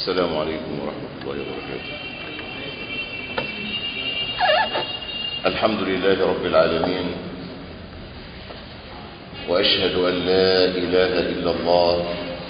السلام عليكم ورحمة الله وبركاته الحمد لله رب العالمين وأشهد أن لا إله إلا الله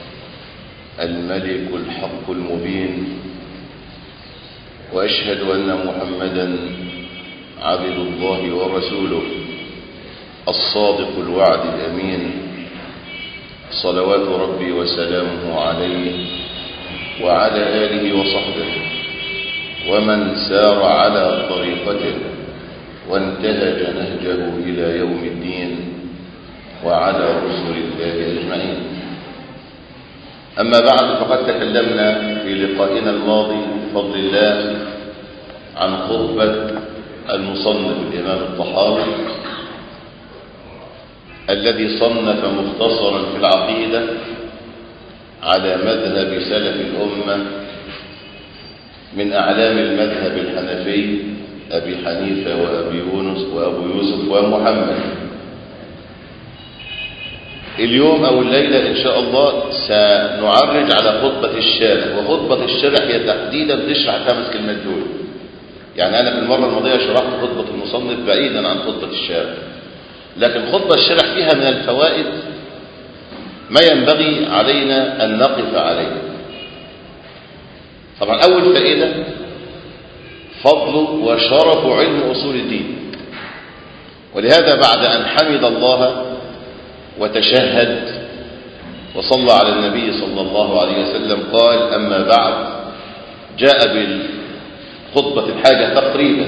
الملك الحق المبين وأشهد أن محمدا عبد الله ورسوله الصادق الوعد الأمين صلوات ربي وسلامه عليه وعلى آله وصحبه ومن سار على طريقته وانتهج نهجه إلى يوم الدين وعلى رسل الله أجمعين أما بعد فقد تكلمنا في لقائنا الماضي بفضل الله عن خطبة المصنف الإمام الطحاوي الذي صنف مختصرا في العقيدة على مذهب سلف الأمة من أعلام المذهب الحنفي أبي حنيفة وأبي يونس وأبو يوسف ومحمد اليوم أو الليلة إن شاء الله سنعرج على خطبة الشارع وخطبة الشارع هي تحديدا بتشرح خمس كلمات دول يعني أنا في المرة الماضية شرحت خطبة المصنف بعيدا عن خطبة الشارع لكن خطبة الشارع فيها من الفوائد ما ينبغي علينا أن نقف عليه طبعا أول فائدة فضل وشرف علم أصول الدين ولهذا بعد أن حمد الله وتشهد وصلى على النبي صلى الله عليه وسلم قال أما بعد جاء بالخطبة الحاجة تقريبا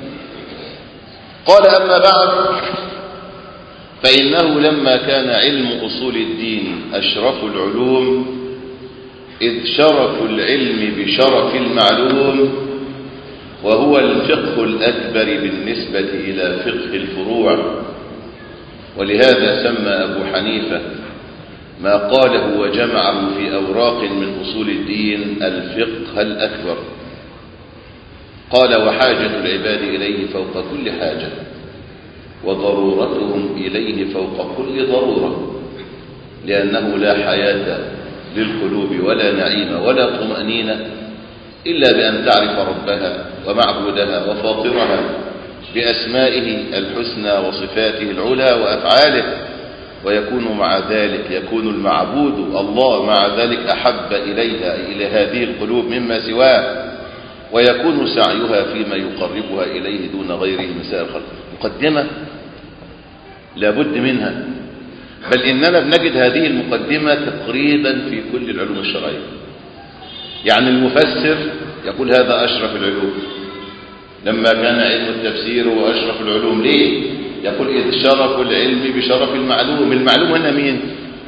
قال أما بعد فإنه لما كان علم أصول الدين أشرف العلوم إذ شرف العلم بشرف المعلوم وهو الفقه الأكبر بالنسبة إلى فقه الفروع ولهذا سمى أبو حنيفة ما قاله وجمعه في أوراق من أصول الدين الفقه الأكبر قال وحاجة العباد إليه فوق كل حاجة وضرورتهم إليه فوق كل ضرورة لأنه لا حياة للقلوب ولا نعيم ولا طمأنينة إلا بأن تعرف ربها ومعبودها وفاطرها بأسمائه الحسنى وصفاته العلى وأفعاله ويكون مع ذلك يكون المعبود الله مع ذلك أحب إليها إلى هذه القلوب مما سواه ويكون سعيها فيما يقربها إليه دون غيره من سائر الخلق مقدمة لابد منها بل إننا بنجد هذه المقدمة تقريبا في كل العلوم الشرعية يعني المفسر يقول هذا أشرف العلوم لما كان علم التفسير هو أشرف العلوم ليه يقول إذ شرف العلم بشرف المعلوم المعلوم هنا مين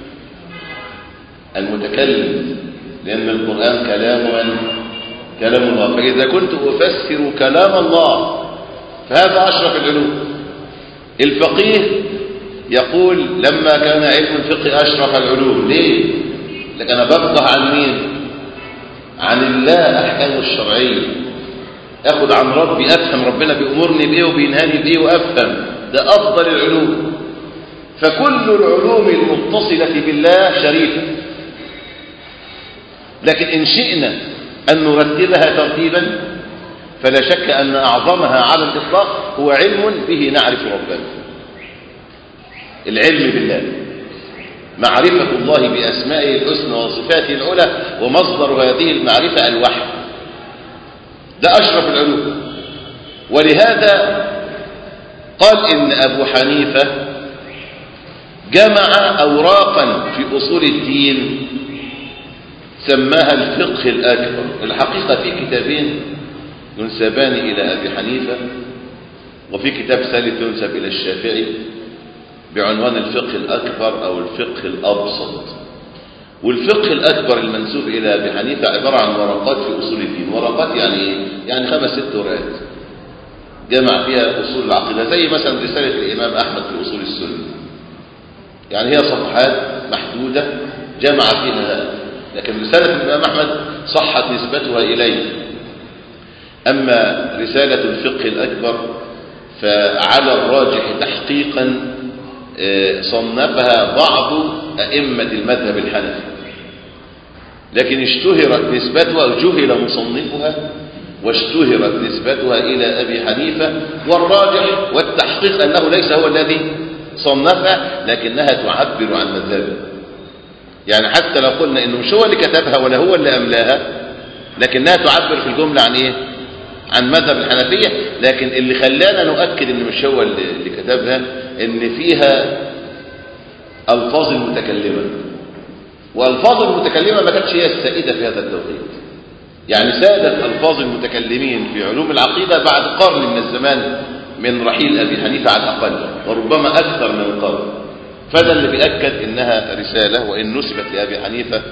المتكلم لأن القرآن كلام من كلام الله فإذا كنت أفسر كلام الله فهذا أشرف العلوم الفقيه يقول لما كان علم الفقه أشرف العلوم ليه لكن أنا بفقه عن مين عن الله أحكامه الشرعية أخذ عن ربي أفهم ربنا بيأمرني بإيه وبينهاني بإيه وأفهم ده أفضل العلوم فكل العلوم المتصلة بالله شريفة لكن إن شئنا أن نرتبها ترتيبا فلا شك أن أعظمها على الإطلاق هو علم به نعرف ربنا العلم بالله معرفة الله بأسمائه الحسنى وصفاته العلى ومصدر هذه المعرفة الوحي ده أشرف العلوم ولهذا قال إن أبو حنيفة جمع أوراقا في أصول الدين سماها الفقه الأكبر الحقيقة في كتابين ينسبان إلى أبي حنيفة وفي كتاب ثالث ينسب إلى الشافعي بعنوان الفقه الأكبر أو الفقه الأبسط والفقه الأكبر المنسوب إلى أبي حنيفة عبارة عن ورقات في أصول الدين ورقات يعني يعني خمس ست ورقات جمع فيها أصول العقيدة زي مثلا رسالة الإمام أحمد في أصول السنة يعني هي صفحات محدودة جمع فيها هذا لكن رسالة الإمام أحمد صحت نسبتها إليه أما رسالة الفقه الأكبر فعلى الراجح تحقيقا صنفها بعض أئمة المذهب الحنفي لكن اشتهرت نسبتها أو جهل مصنفها واشتهرت نسبتها إلى أبي حنيفة والراجح والتحقيق أنه ليس هو الذي صنفها لكنها تعبر عن مذهبه يعني حتى لو قلنا انه مش هو اللي كتبها ولا هو اللي املاها لكنها تعبر في الجمله عن ايه عن مذهب الحنفيه لكن اللي خلانا نؤكد ان مش هو اللي اللي كتبها ان فيها الفاظ المتكلمه والفاظ المتكلمه ما كانتش هي السائده في هذا التوقيت يعني سادت الفاظ المتكلمين في علوم العقيده بعد قرن من الزمان من رحيل ابي حنيفه على الاقل وربما اكثر من قرن فده اللي بيأكد انها رسالة وان نسبت لأبي حنيفة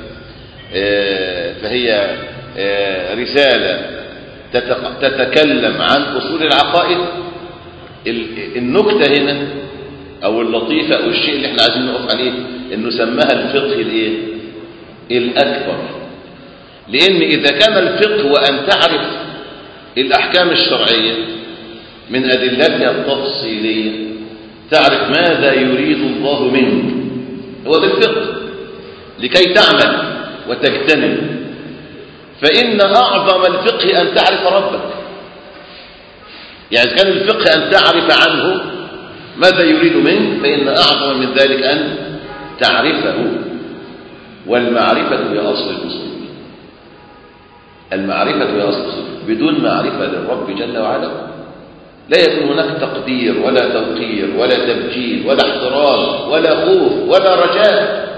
فهي رسالة تتكلم عن اصول العقائد النكتة هنا او اللطيفة او الشيء اللي احنا عايزين نقف عليه انه سماها الفقه الايه الاكبر لان اذا كان الفقه وان تعرف الاحكام الشرعية من ادلتها التفصيليه تعرف ماذا يريد الله منك هو ده الفقه لكي تعمل وتجتنب فإن أعظم الفقه أن تعرف ربك يعني إذا كان الفقه أن تعرف عنه ماذا يريد منك فإن أعظم من ذلك أن تعرفه والمعرفة هي أصل الأصول المعرفة هي أصل الأصول بدون معرفة للرب جل وعلا لا يكون هناك تقدير ولا توقير ولا تبجيل ولا احترام ولا خوف ولا رجاء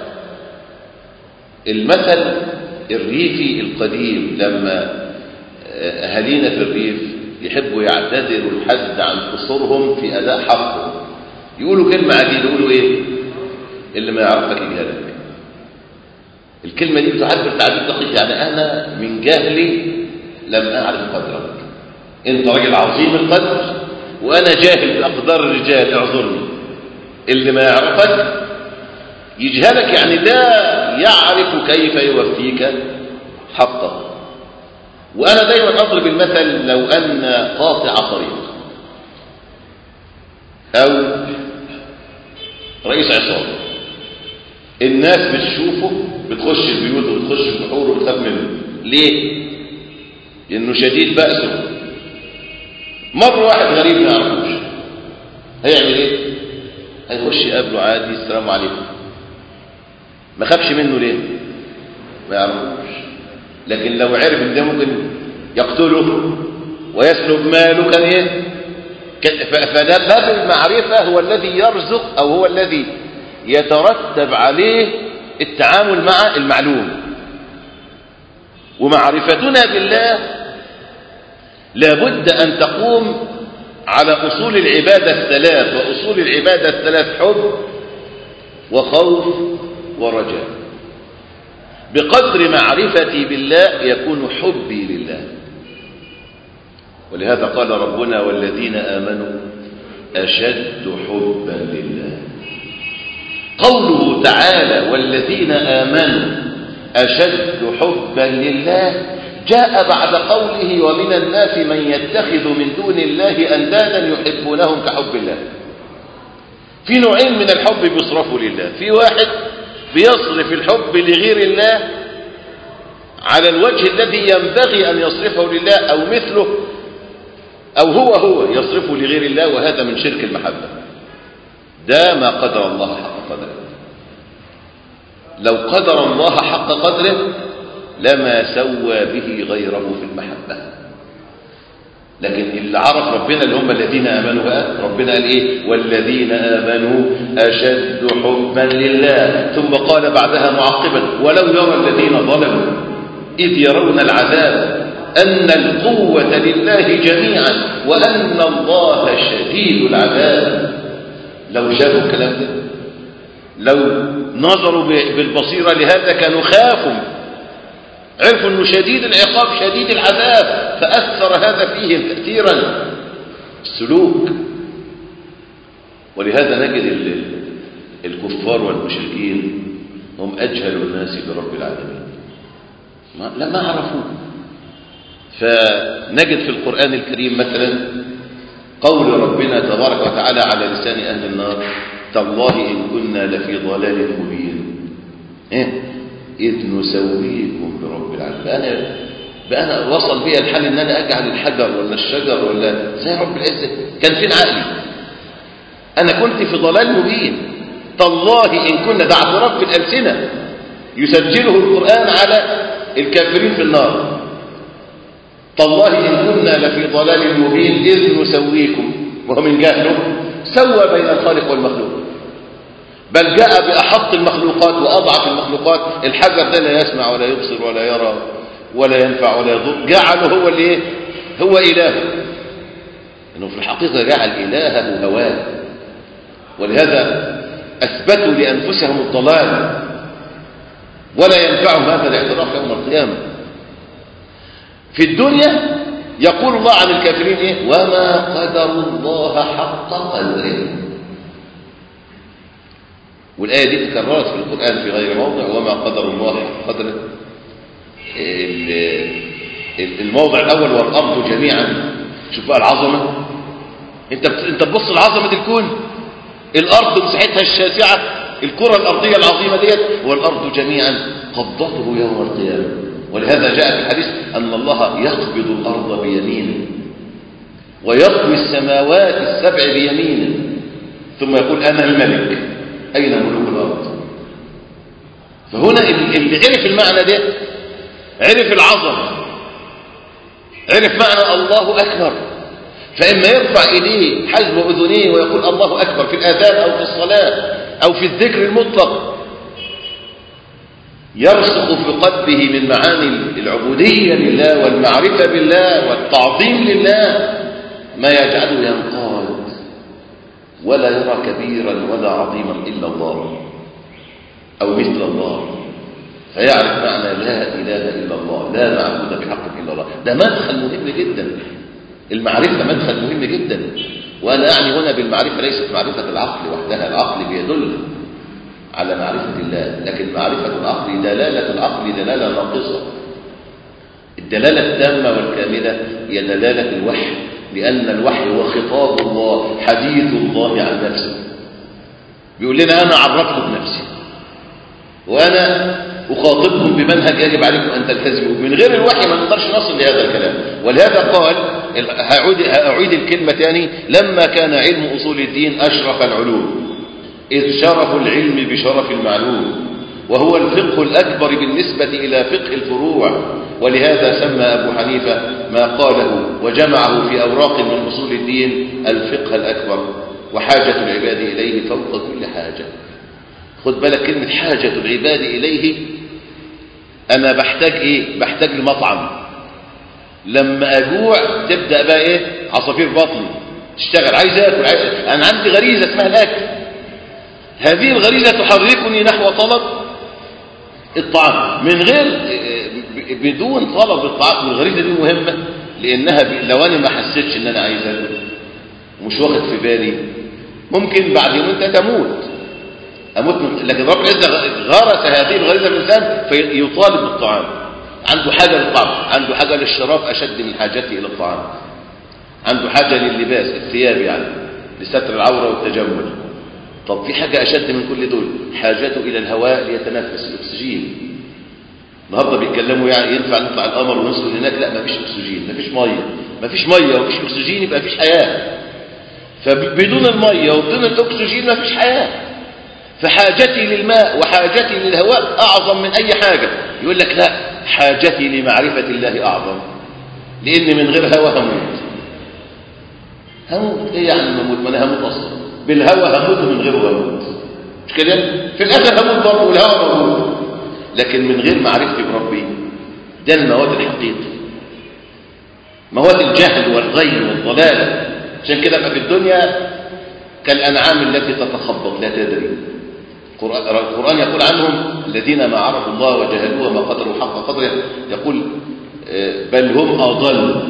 المثل الريفي القديم لما أهالينا في الريف يحبوا يعتذروا الحد عن قصورهم في أداء حقهم يقولوا كلمة عجيبة يقولوا إيه اللي ما يعرفك يجهلك الكلمة دي بتعبر تعبير دقيق يعني أنا من جهلي لم أعرف قدرك أنت راجل عظيم القدر وأنا جاهل بأقدار الرجال اعذرني اللي ما يعرفك يجهلك يعني لا يعرف كيف يوفيك حقه وأنا دايما أضرب المثل لو أن قاطع طريق أو رئيس عصابة الناس بتشوفه بتخش البيوت وبتخش البحور وبتخاف منه ليه؟ لأنه شديد بأسه مرة واحد غريب ما يعرفوش هيعمل ايه؟ هيخش يقابله عادي السلام عليكم ما خافش منه ليه؟ ما يعرفوش لكن لو عرف ان ده ممكن يقتله ويسلب ماله كان ايه؟ فده باب المعرفة هو الذي يرزق أو هو الذي يترتب عليه التعامل مع المعلوم ومعرفتنا بالله لابد أن تقوم على أصول العبادة الثلاث وأصول العبادة الثلاث حب وخوف ورجاء بقدر معرفتي بالله يكون حبي لله ولهذا قال ربنا والذين آمنوا أشد حبا لله قوله تعالى والذين آمنوا أشد حبا لله جاء بعد قوله ومن الناس من يتخذ من دون الله أندادا يحبونهم كحب الله في نوعين من الحب بيصرفوا لله في واحد بيصرف الحب لغير الله على الوجه الذي ينبغي أن يصرفه لله أو مثله أو هو هو يصرفه لغير الله وهذا من شرك المحبة ده ما قدر الله حق قدره لو قدر الله حق قدره لما سوى به غيره في المحبة لكن اللي عرف ربنا اللي هم الذين آمنوا بقى ربنا قال إيه والذين آمنوا أشد حبا لله ثم قال بعدها معقبا ولو يرى الذين ظلموا إذ يرون العذاب أن القوة لله جميعا وأن الله شديد العذاب لو شافوا الكلام ده لو نظروا بالبصيرة لهذا كانوا خافوا عرفوا أنه شديد العقاب شديد العذاب فأثر هذا فيهم تأثيرا السلوك ولهذا نجد الكفار والمشركين هم أجهل الناس برب العالمين لما عرفوه فنجد في القرآن الكريم مثلا قول ربنا تبارك وتعالى على لسان أهل النار تالله إن كنا لفي ضلال مبين إيه؟ إذ نسويكم برب العالمين بقى أنا, بقى أنا وصل بي الحال إن أنا أجعل الحجر ولا الشجر ولا زي رب العزة كان فين عقلي أنا كنت في ضلال مبين تالله إن كنا ده اعتراف بالألسنة يسجله القرآن على الكافرين في النار تالله إن كنا لفي ضلال مبين إذ نسويكم وهو من جهله سوى بين الخالق والمخلوق بل جاء بأحط المخلوقات وأضعف المخلوقات الحجر ده لا يسمع ولا يبصر ولا يرى ولا ينفع ولا يضر جعله هو اللي هو إله إنه في الحقيقة جعل إلهه هواه ولهذا أثبتوا لأنفسهم الضلال ولا ينفعهم هذا الاعتراف يوم القيامة في الدنيا يقول الله عن الكافرين إيه؟ وما قدر الله حق قدره والآية دي تكررت في القرآن في غير موضع وما قدر الله حق قدره الموضع الأول والأرض جميعا شوف بقى العظمة انت انت تبص لعظمة الكون الأرض مساحتها الشاسعة الكرة الأرضية العظيمة ديت والأرض جميعا قبضته يوم القيامة ولهذا جاء في الحديث أن الله يقبض الأرض بيمينه ويطوي السماوات السبع بيمينه ثم يقول أنا الملك أين ملوك الأرض فهنا اللي عرف المعنى ده عرف العظمة عرف معنى الله أكبر فإما يرفع إليه حجم أذنيه ويقول الله أكبر في الآذان أو في الصلاة أو في الذكر المطلق يرسخ في قلبه من معاني العبودية لله والمعرفة بالله والتعظيم لله ما يجعله ينقاد ولا يرى كبيرا ولا عظيما إلا الله أو مثل الله فيعرف معنى لا إله إلا الله لا معبود بحق إلا الله ده مدخل مهم جدا المعرفة مدخل مهم جدا وأنا أعني هنا بالمعرفة ليست معرفة العقل وحدها العقل بيدل على معرفة الله لكن معرفة العقل دلالة العقل دلالة ناقصة الدلالة التامة والكاملة هي دلالة الوحي لأن الوحي هو خطاب الله حديث الله عن نفسه بيقول لنا أنا عرفت بنفسي وأنا أخاطبكم بمنهج يجب عليكم أن تلتزموا من غير الوحي ما نقدرش نصل لهذا الكلام ولهذا قال هعود أعيد الكلمة تاني لما كان علم أصول الدين أشرف العلوم إذ شرف العلم بشرف المعلوم وهو الفقه الأكبر بالنسبة إلى فقه الفروع ولهذا سمى أبو حنيفة ما قاله وجمعه في أوراق من أصول الدين الفقه الأكبر وحاجة العباد إليه فوق كل حاجة خد بالك كلمة حاجة العباد إليه أنا بحتاج إيه بحتاج لمطعم لما أجوع تبدأ بقى إيه عصافير بطني تشتغل عايز أكل عايز أنا عندي غريزة اسمها الأكل هذه الغريزة تحركني نحو طلب الطعام من غير بدون طلب الطعام والغريزة دي مهمة لأنها لو أنا ما حسيتش إن أنا عايز أكل ومش واخد في بالي ممكن بعد يومين ثلاثة أموت أموت من لكن رب العزة غرس هذه الغريزة في الإنسان فيطالب بالطعام عنده حاجة للطعام عنده حاجة للشراب أشد من حاجته إلى الطعام عنده حاجة لللباس الثياب يعني لستر العورة والتجمل طب في حاجة أشد من كل دول حاجته إلى الهواء ليتنفس الأكسجين النهارده بيتكلموا يعني ينفع نطلع القمر ونسكن هناك لا مفيش أكسجين مفيش مية مفيش مية ومفيش أكسجين يبقى مفيش حياة فبدون المية وبدون الأكسجين مفيش حياة فحاجتي للماء وحاجتي للهواء أعظم من أي حاجة يقول لك لا حاجتي لمعرفة الله أعظم لأن من غير هواء هموت هموت إيه يعني هموت ما أنا هموت أصلا بالهواء هموت ومن غيره هموت مش كده في الآخر هموت برضه والهواء موجود لكن من غير معرفتي بربي ده المواد الحقيقي مواد الجهل والغي والضلال عشان كده بقى في الدنيا كالأنعام التي تتخبط لا تدري القرآن يقول عنهم الذين ما عرفوا الله وجهلوه وما قدروا حق قدره يقول بل هم أضل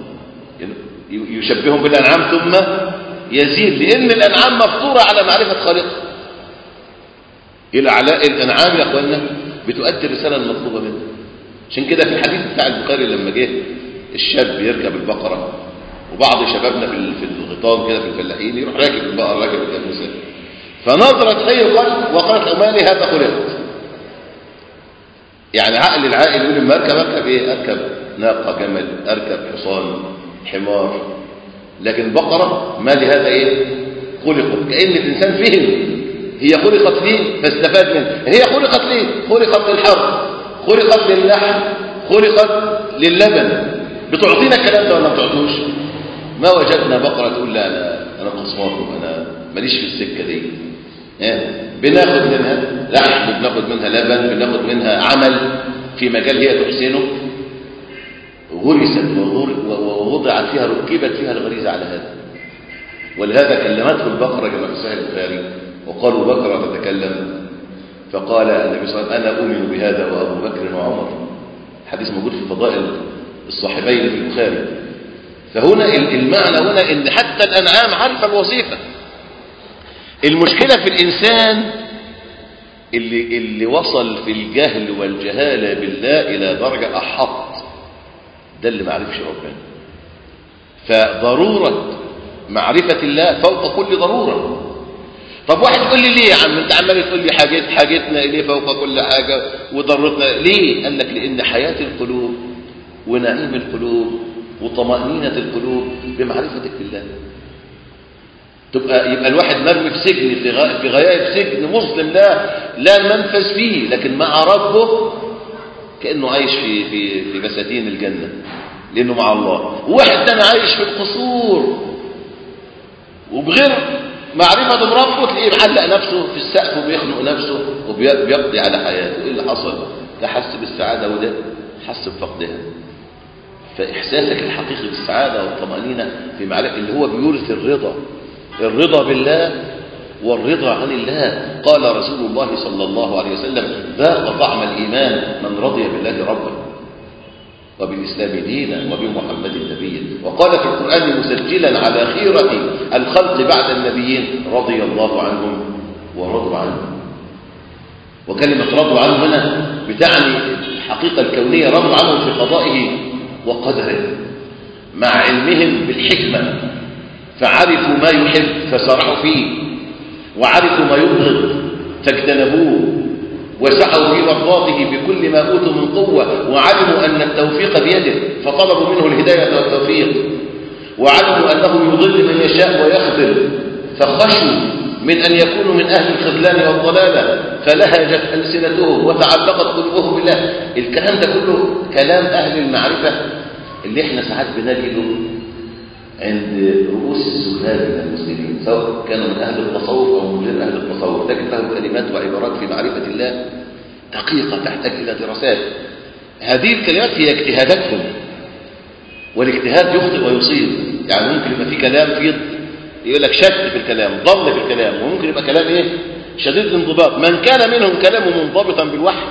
يشبههم بالأنعام ثم يزيد لأن الأنعام مفطورة على معرفة خالقها الأعلاء الأنعام يا أخوانا بتؤدي الرسالة المطلوبة منها عشان كده في الحديث بتاع البخاري لما جه الشاب يركب البقرة وبعض شبابنا في في الغيطان كده في الفلاحين يروح راكب البقرة راكب الجاموسة فنظرت إليه القلب وقالت له مالي هذا خلقت يعني عقل العاقل يقول لما اركب اركب ايه اركب ناقه جمل اركب حصان حمار لكن البقره ما لهذا ايه خلقت كان الانسان فهم هي خلقت ليه فاستفاد منها هي خلقت ليه خلقت للحرب خلقت للحم خلقت للبن بتعطينا الكلام ده ولا ما بتعطوش ما وجدنا بقره تقول لا انا انا قصواكم انا ماليش في السكه دي إيه؟ بناخد منها لحم بناخد منها لبن بناخد منها عمل في مجال هي تحسنه غرست ووضعت فيها ركبت فيها الغريزه على هذا ولهذا كلمته البقره كما في صحيح البخاري وقالوا بقره تتكلم فقال النبي صلى الله عليه وسلم انا اؤمن بهذا وابو بكر وعمر حديث موجود في فضائل الصاحبين في البخاري فهنا المعنى هنا ان حتى الانعام عارفه الوظيفه المشكله في الانسان اللي اللي وصل في الجهل والجهاله بالله الى درجه احط ده اللي ما عرفش ربنا فضروره معرفه الله فوق كل ضروره طب واحد يقول لي ليه يا عم انت عمال تقول لي حاجات حاجتنا اليه فوق كل حاجه وضرتنا ليه قال لك لان حياه القلوب ونعيم القلوب وطمأنينة القلوب بمعرفتك بالله تبقى يبقى الواحد مرمي في سجن في غا- في غياب سجن مظلم لا لا منفذ فيه لكن مع ربه كأنه عايش في في في بساتين الجنة لأنه مع الله وواحد تاني عايش في القصور وبغير معرفة بربه تلاقيه معلق نفسه في السقف وبيخنق نفسه وبيقضي على حياته ايه اللي حصل ده حس بالسعادة وده حس بفقدها فإحساسك الحقيقي بالسعادة والطمأنينة في معرفة اللي هو بيورث الرضا الرضا بالله والرضا عن الله قال رسول الله صلى الله عليه وسلم ذاق طعم الإيمان من رضي بالله ربا وبالإسلام دينا وبمحمد نبيا وقال في القرآن مسجلا على خيرة الخلق بعد النبيين رضي الله عنهم ورضوا عنه وكلمة رضوا عنه هنا بتعني الحقيقة الكونية رضوا عنه في قضائه وقدره مع علمهم بالحكمة فعرفوا ما يحب فسارعوا فيه وعرفوا ما يبغض فاجتنبوه وسعوا في مرضاته بكل ما اوتوا من قوه وعلموا ان التوفيق بيده فطلبوا منه الهدايه والتوفيق وعلموا انه يضل من يشاء ويخذل فخشوا من ان يكونوا من اهل الخذلان والضلاله فلهجت السنتهم وتعلقت قلوبهم بالله الكلام ده كله كلام اهل المعرفه اللي احنا ساعات بنجده عند رؤوس الزهاد من المسلمين سواء كانوا من أهل التصوف أو من غير أهل التصوف تجد لهم كلمات وعبارات في معرفة الله دقيقة تحتاج إلى دراسات هذه الكلمات هي اجتهاداتهم والاجتهاد يخطئ ويصيب يعني ممكن يبقى في كلام فيه يقول لك شك في الكلام ضل في الكلام وممكن يبقى كلام ايه شديد الانضباط من كان منهم كلامه منضبطا بالوحي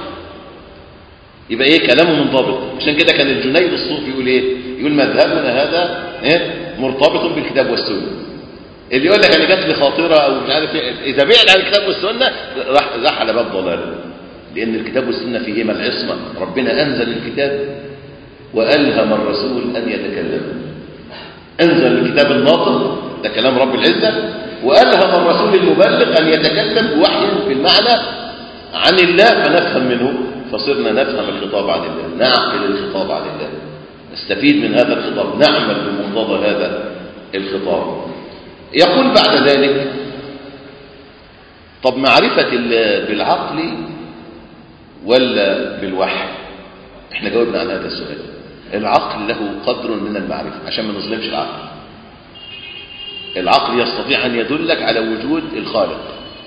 يبقى ايه كلامه منضبط عشان كده كان الجنيد الصوفي يقول ايه يقول مذهبنا هذا ايه مرتبط بالكتاب والسنه اللي يقول لك انا جات لي خاطره او مش عارف ايه اذا بعد عن الكتاب والسنه راح راح على باب ضلال لان الكتاب والسنه فيهما العصمه ربنا انزل الكتاب والهم الرسول ان يتكلم انزل الكتاب الناطق ده كلام رب العزه والهم الرسول المبلغ ان يتكلم بوحي بالمعنى عن الله فنفهم منه فصرنا نفهم الخطاب عن الله نعقل الخطاب عن الله نستفيد من هذا الخطاب نعمل بمقتضى هذا الخطاب يقول بعد ذلك طب معرفة الله بالعقل ولا بالوحي احنا جاوبنا عن هذا السؤال العقل له قدر من المعرفة عشان ما نظلمش العقل العقل يستطيع أن يدلك على وجود الخالق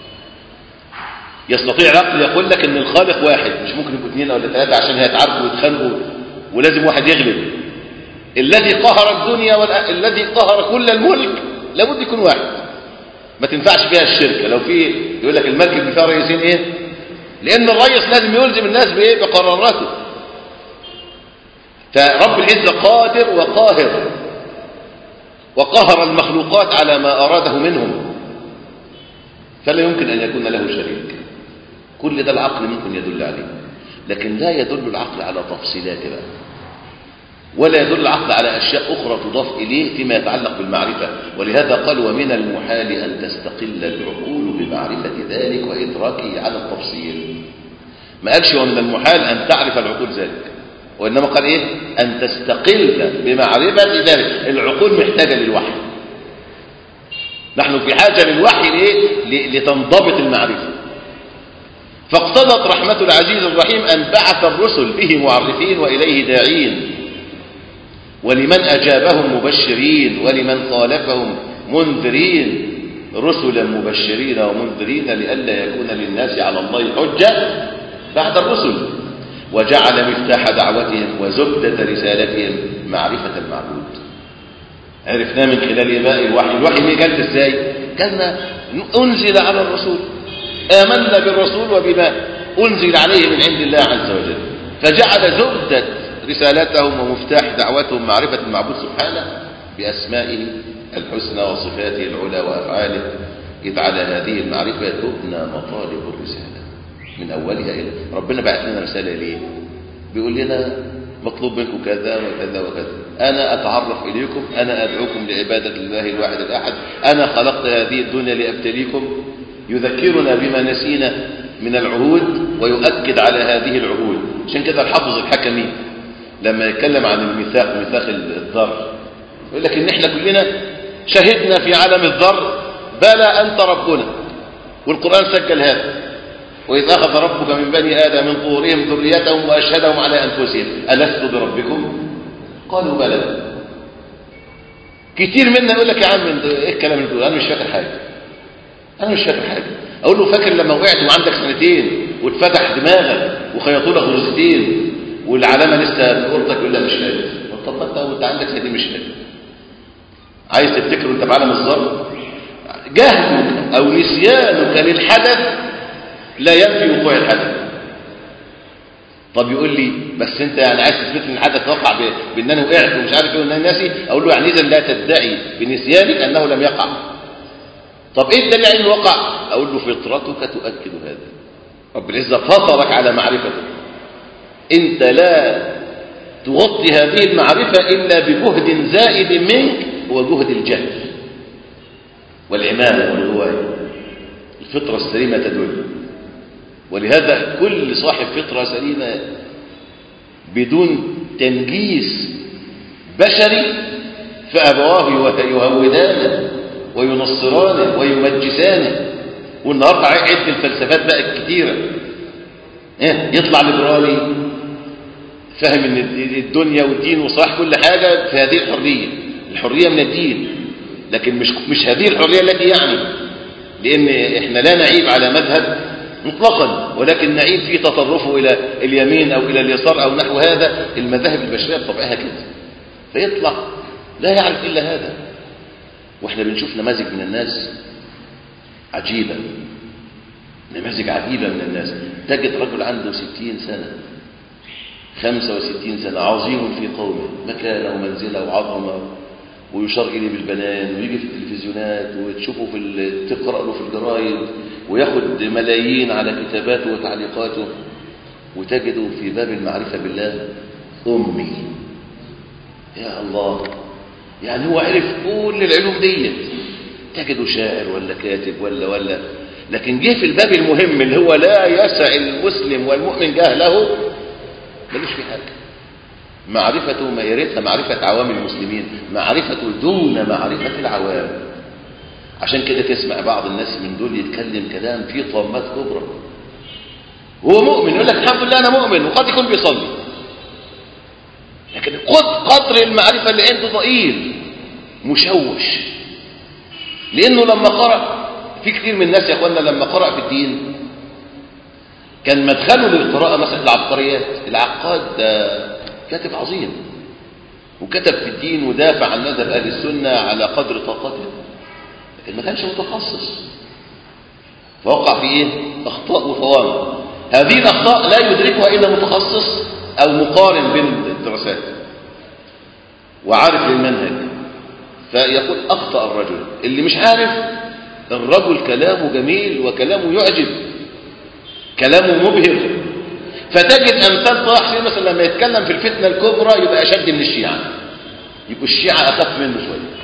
يستطيع العقل يقول لك ان الخالق واحد مش ممكن يبقوا اثنين ولا ثلاثة عشان هيتعاركوا ويتخانقوا ولازم واحد يغلب الذي قهر الدنيا والذي قهر كل الملك لابد يكون واحد ما تنفعش فيها الشركة لو في يقول لك المركب اللي فيها رئيسين ايه لان الرئيس لازم يلزم الناس بايه بقراراته فرب العزة قادر وقاهر وقهر المخلوقات على ما أراده منهم فلا يمكن أن يكون له شريك كل ده العقل ممكن يدل عليه لكن لا يدل العقل على تفصيلات بقى ولا يدل العقل على أشياء أخرى تضاف إليه فيما يتعلق بالمعرفة ولهذا قال ومن المحال أن تستقل العقول بمعرفة ذلك وإدراكه على التفصيل ما قالش ومن المحال أن تعرف العقول ذلك وإنما قال إيه أن تستقل بمعرفة ذلك العقول محتاجة للوحي نحن في حاجة للوحي لإيه لتنضبط المعرفة فاقتضت رحمة العزيز الرحيم أن بعث الرسل به معرفين وإليه داعين ولمن أجابهم مبشرين ولمن خالفهم منذرين رسلا مبشرين ومنذرين لئلا يكون للناس على الله حجة بعد الرسل وجعل مفتاح دعوتهم وزبدة رسالتهم معرفة المعبود عرفناه من خلال باقي الوحي الوحي جالت ازاي كان أنزل على الرسول آمنا بالرسول وبما أنزل عليه من عند الله عز وجل فجعل زبدة رسالتهم ومفتاح دعوتهم معرفة المعبود سبحانه بأسمائه الحسنى وصفاته العلى وأفعاله إذ على هذه المعرفة تبنى مطالب الرسالة من أولها إلى ربنا بعث لنا رسالة ليه بيقول لنا مطلوب منكم كذا وكذا وكذا أنا أتعرف إليكم أنا أدعوكم لعبادة الله الواحد الأحد أنا خلقت هذه الدنيا لأبتليكم يذكرنا بما نسينا من العهود ويؤكد على هذه العهود عشان كده الحافظ الحكمي لما يتكلم عن الميثاق ميثاق الذر يقول لك ان احنا كلنا شهدنا في عالم الذر بلى انت ربنا والقران سجل هذا واذ اخذ ربك من بني ادم من ظهورهم ذريتهم واشهدهم على انفسهم الست بربكم قالوا بلى كتير منا يقول لك يا عم ايه الكلام اللي بتقوله انا مش فاكر حاجه انا مش فاكر حاجه اقول له فاكر لما وقعت وعندك سنتين واتفتح دماغك وخيطوا لك غرزتين والعلامه لسه في قرطك يقول لا مش فاكر طب ما انت وانت عندك سنتين مش فاكر عايز تفتكر وانت بعالم الظر جهلك او نسيانك للحدث لا ينفي وقوع الحدث طب يقول لي بس انت يعني عايز تثبت ان الحدث وقع بان انا وقعت ومش عارف ايه وان انا ناسي اقول له يعني اذا لا تدعي بنسيانك انه لم يقع طب ايه الدليل على انه وقع اقول له فطرتك تؤكد هذا رب العزه فطرك على معرفته انت لا تغطي هذه المعرفه الا بجهد زائد منك هو جهد الجهل والعمامه والغوايه الفطره السليمه تدل ولهذا كل صاحب فطره سليمه بدون تنجيس بشري فابواه يهودانه وينصرانه ويمجسانه والنهارده عد الفلسفات بقى الكتيره إيه؟ يطلع ليبرالي فاهم ان الدنيا والدين وصلاح كل حاجه في هذه الحريه الحريه من الدين لكن مش مش هذه الحريه التي يعني لان احنا لا نعيب على مذهب مطلقا ولكن نعيب في تطرفه الى اليمين او الى اليسار او نحو هذا المذاهب البشريه بطبعها كده فيطلع لا يعرف الا هذا واحنا بنشوف نماذج من الناس عجيبة نماذج عجيبة من الناس تجد رجل عنده ستين سنة خمسة وستين سنة عظيم في قومه مكانة ومنزلة وعظمة ويشار إليه بالبنان ويجي في التلفزيونات وتشوفه في تقرأ له في الجرايد وياخد ملايين على كتاباته وتعليقاته وتجده في باب المعرفة بالله أمي يا الله يعني هو عرف كل العلوم ديت تجده شاعر ولا كاتب ولا ولا لكن جه في الباب المهم اللي هو لا يسع المسلم والمؤمن جهله ملوش في حاجه معرفته ما يريدها معرفة عوام المسلمين معرفته دون معرفة العوام عشان كده تسمع بعض الناس من دول يتكلم كلام فيه طامات كبرى هو مؤمن يقول لك الحمد لله انا مؤمن وقد يكون بيصلي لكن قدر المعرفة اللي عنده ضئيل مشوش لأنه لما قرأ في كثير من الناس يا أخوانا لما قرأ في الدين كان مدخله للقراءة مثلا العبقريات العقاد ده كاتب عظيم وكتب في الدين ودافع عن مذهب أهل السنة على قدر طاقته لكن ما كانش متخصص فوقع في إيه؟ أخطاء وفوام هذه الأخطاء لا يدركها إلا متخصص أو مقارن بين الدراسات وعارف للمنهج فيقول أخطأ الرجل اللي مش عارف الرجل كلامه جميل وكلامه يعجب كلامه مبهر فتجد أمثال طه حسين مثلا لما يتكلم في الفتنة الكبرى يبقى أشد من الشيعة يبقوا الشيعة أخف منه شوية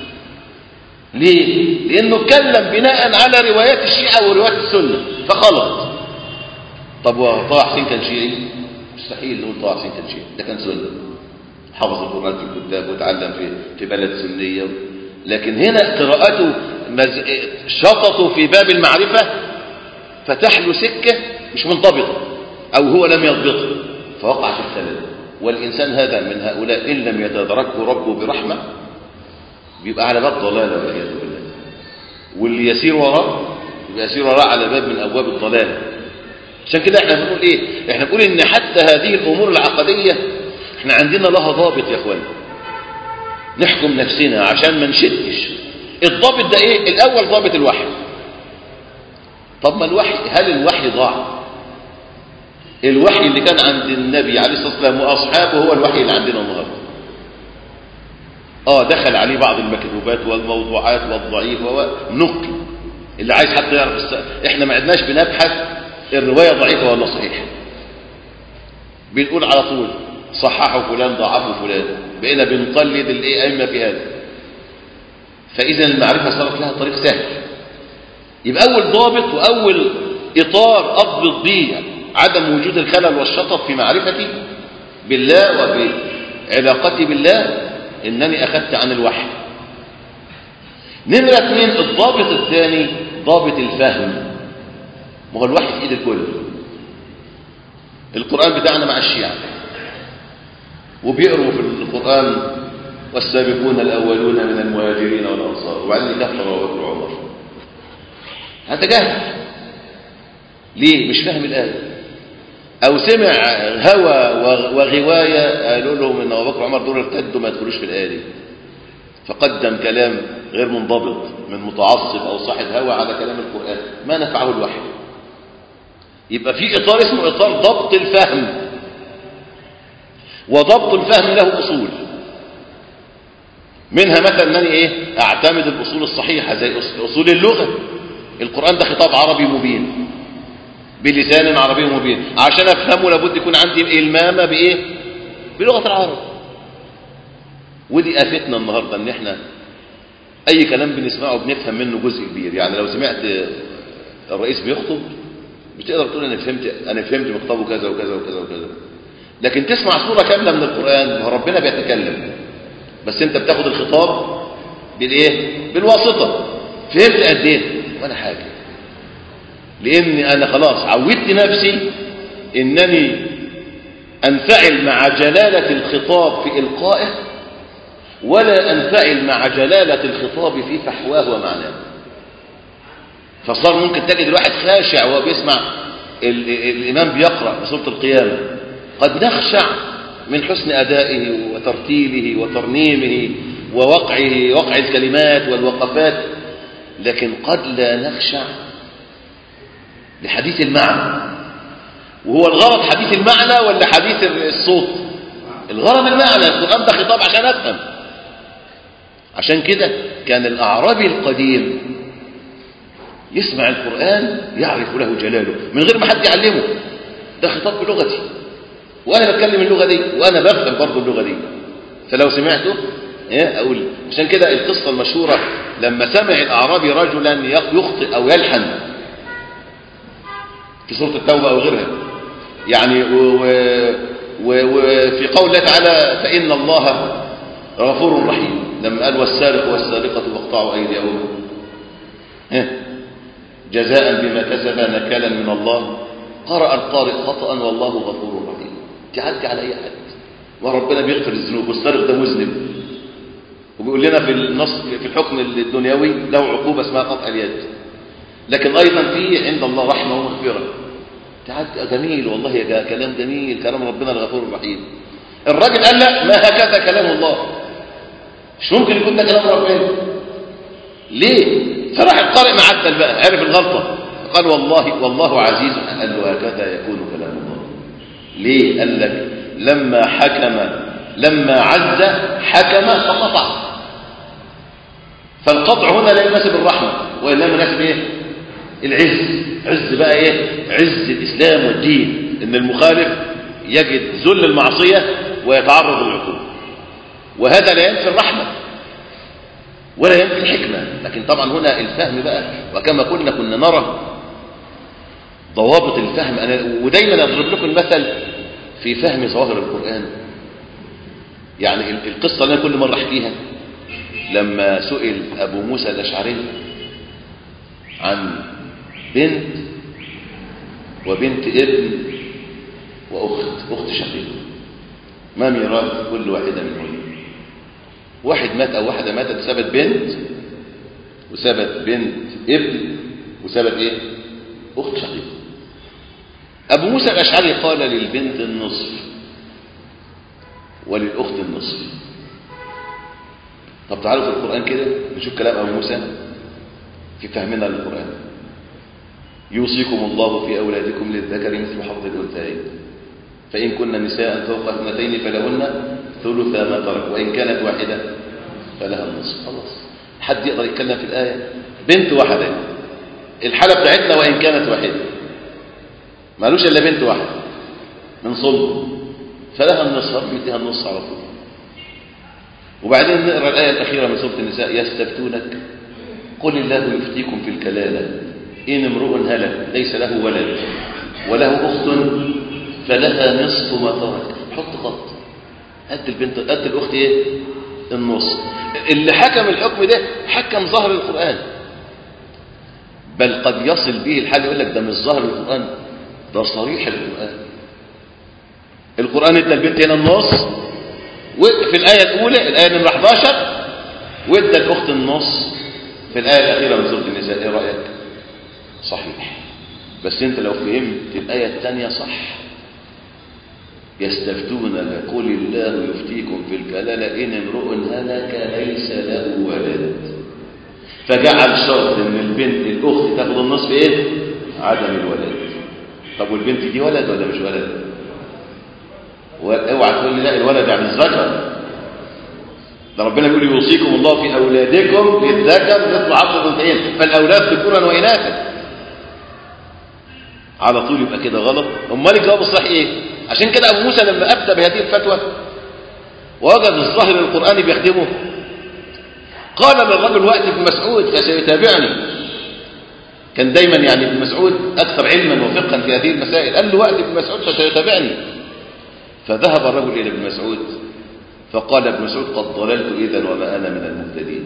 ليه؟ لأنه اتكلم بناء على روايات الشيعة وروايات السنة فخلط طب وطه حسين كان شيعي مستحيل نقول طه حسين كان شيعي ده كان سني حفظ القرآن في الكتاب وتعلم في في بلد سنية لكن هنا قراءته مز... شططوا في باب المعرفة فتح له سكة مش منضبطة أو هو لم يضبطها فوقع في الخلل والإنسان هذا من هؤلاء إن لم يتدركه ربه برحمة بيبقى على باب ضلالة والعياذ بالله واللي يسير وراه يبقى يسير وراه على باب من أبواب الضلال عشان كده احنا بنقول ايه احنا بنقول ان حتى هذه الامور العقديه احنا عندنا لها ضابط يا اخوان نحكم نفسنا عشان ما نشدش الضابط ده ايه الاول ضابط الوحي طب ما الوحي هل الوحي ضاع الوحي اللي كان عند النبي عليه الصلاه والسلام واصحابه هو الوحي اللي عندنا النهارده اه دخل عليه بعض المكذوبات والموضوعات والضعيف ونقي اللي عايز حتى يعرف الس... احنا ما عدناش بنبحث الروايه ضعيفه ولا صحيحه بنقول على طول صححه فلان ضعفه فلان بقينا بنقلد الايه ائمه في هذا فاذا المعرفه صارت لها طريق سهل يبقى اول ضابط واول اطار اضبط به عدم وجود الخلل والشطط في معرفتي بالله وبعلاقتي بالله انني اخذت عن الوحي نمرة اثنين الضابط الثاني ضابط الفهم ما هو الوحي في ايد الكل القرآن بتاعنا مع الشيعة وبيقروا في القرآن والسابقون الأولون من المهاجرين والأنصار وبعدين كفر وبكر وعمر هذا جهل ليه مش فاهم الآية أو سمع هوى وغواية قالوا لهم إن أبو بكر وعمر دول ارتدوا ما يدخلوش في الآية دي فقدم كلام غير منضبط من متعصب أو صاحب هوى على كلام القرآن ما نفعه الوحي يبقى في إطار اسمه إطار ضبط الفهم وضبط الفهم له أصول منها مثلا أنني إيه أعتمد الأصول الصحيحة زي أصول اللغة القرآن ده خطاب عربي مبين بلسان عربي مبين عشان أفهمه لابد يكون عندي إلمامة بإيه بلغة العرب ودي آفتنا النهاردة ان احنا اي كلام بنسمعه بنفهم منه جزء كبير يعني لو سمعت الرئيس بيخطب مش تقدر تقول انا فهمت انا فهمت مخطبه كذا وكذا وكذا وكذا لكن تسمع صورة كاملة من القرآن ربنا بيتكلم بس انت بتاخد الخطاب بالايه بالواسطة فهمت قد ايه ولا حاجة لان انا خلاص عودت نفسي انني انفعل مع جلالة الخطاب في القائه ولا أنفعل مع جلالة الخطاب في فحواه ومعناه فصار ممكن تجد الواحد خاشع وهو بيسمع ال ال الإمام بيقرأ بسورة القيامة قد نخشع من حسن أدائه وترتيله وترنيمه ووقعه وقع الكلمات والوقفات لكن قد لا نخشع لحديث المعنى وهو الغرض حديث المعنى ولا حديث الصوت الغرض المعنى القرآن ده خطاب عشان أفهم عشان كده كان الأعرابي القديم يسمع القرآن يعرف له جلاله من غير ما حد يعلمه ده خطاب بلغتي وأنا بتكلم اللغة دي وأنا بفهم برضه اللغة دي فلو سمعته ايه أقول عشان كده القصة المشهورة لما سمع الأعرابي رجلا يخطئ أو يلحن في سورة التوبة أو غيرها يعني وفي قول الله تعالى فإن الله غفور رحيم لما قال والسارق والسارقة فاقطعوا أيديهما جزاء بما كسبا نكالا من الله قرأ القارئ خطأ والله غفور رحيم تعدي على أي حد وربنا بيغفر الذنوب والسارق ده مذنب وبيقول لنا في النص في الحكم الدنيوي له عقوبة اسمها قطع اليد لكن أيضا في عند الله رحمة ومغفرة تعدي جميل والله يا كلام جميل كلام ربنا الغفور الرحيم الراجل قال لا ما هكذا كلام الله مش ممكن يكون ده كلام ربنا ليه فراح القارئ معدل بقى عرف الغلطة قال والله والله عزيز قال له هكذا يكون كلام الله ليه قال لك لما حكم لما عز حكم فقطع فالقطع هنا لا يناسب الرحمة وإنما يناسب ايه العز عز بقى ايه عز الإسلام والدين إن المخالف يجد ذل المعصية ويتعرض للعقوبة وهذا لا ينفي الرحمة ولا ينفي الحكمة لكن طبعا هنا الفهم بقى وكما قلنا كنا نرى ضوابط الفهم أنا ودايما أضرب لكم المثل في فهم ظواهر القرآن يعني ال- القصة اللي أنا كل مرة أحكيها لما سئل أبو موسى الأشعري عن بنت وبنت ابن وأخت أخت شقيقة ما ميراث كل واحدة منهن واحد مات أو واحدة ماتت سابت بنت وسابت بنت ابن وسابت إيه أخت شقيقة أبو موسى الأشعري قال للبنت النصف وللأخت النصف طب تعالوا في القرآن كده نشوف كلام أبو موسى في فهمنا للقرآن يوصيكم الله في أولادكم للذكر مثل حظ الأنثيين فإن كن نساء فوق اثنتين فلهن ثلث ما ترك وإن كانت واحدة فلها النصف خلاص حد يقدر يتكلم في الآية بنت واحدة الحالة بتاعتنا وإن كانت واحدة مالوش إلا بنت واحدة من صلب فلها النصف رب يديها النص على طول وبعدين نقرأ الآية الأخيرة من سورة النساء يستفتونك قل الله يفتيكم في الكلالة إن امرؤ هلك ليس له ولد وله أخت فلها نصف ما ترك حط خط قد البنت قد الأخت إيه النص اللي حكم الحكم ده حكم ظهر القرآن بل قد يصل به الحال يقول لك ده مش ظهر القرآن ده صريح القرآن القرآن ادى البنت هنا النص وفي الآية الأولى الآية نمرة 11 وادى الأخت النص في الآية الأخيرة من سورة النساء إيه رأيك؟ صحيح بس أنت لو فهمت الآية الثانية صح يستفتونك قل الله يفتيكم في الكلالة إن امرؤ هلك ليس له ولد فجعل شرط إن البنت الأخت تاخد النصف إيه؟ عدم الولد طب والبنت دي ولد ولا مش ولد؟ اوعى تقول لي لا الولد يعني الذكر ده ربنا بيقول يوصيكم الله في اولادكم للذكر مثل عقد الانثيين فالاولاد ذكورا واناثا على طول يبقى كده غلط امال الجواب الصحيح ايه عشان كده ابو موسى لما ابدى بهذه الفتوى ووجد الظاهر القراني بيخدمه قال للرجل وقت ابن مسعود فسيتابعني كان دايما يعني ابن مسعود اكثر علما وفقها في هذه المسائل قال له وقت ابن مسعود فسيتابعني فذهب الرجل إلى ابن مسعود فقال ابن مسعود قد ضللت إذا وما أنا من المهتدين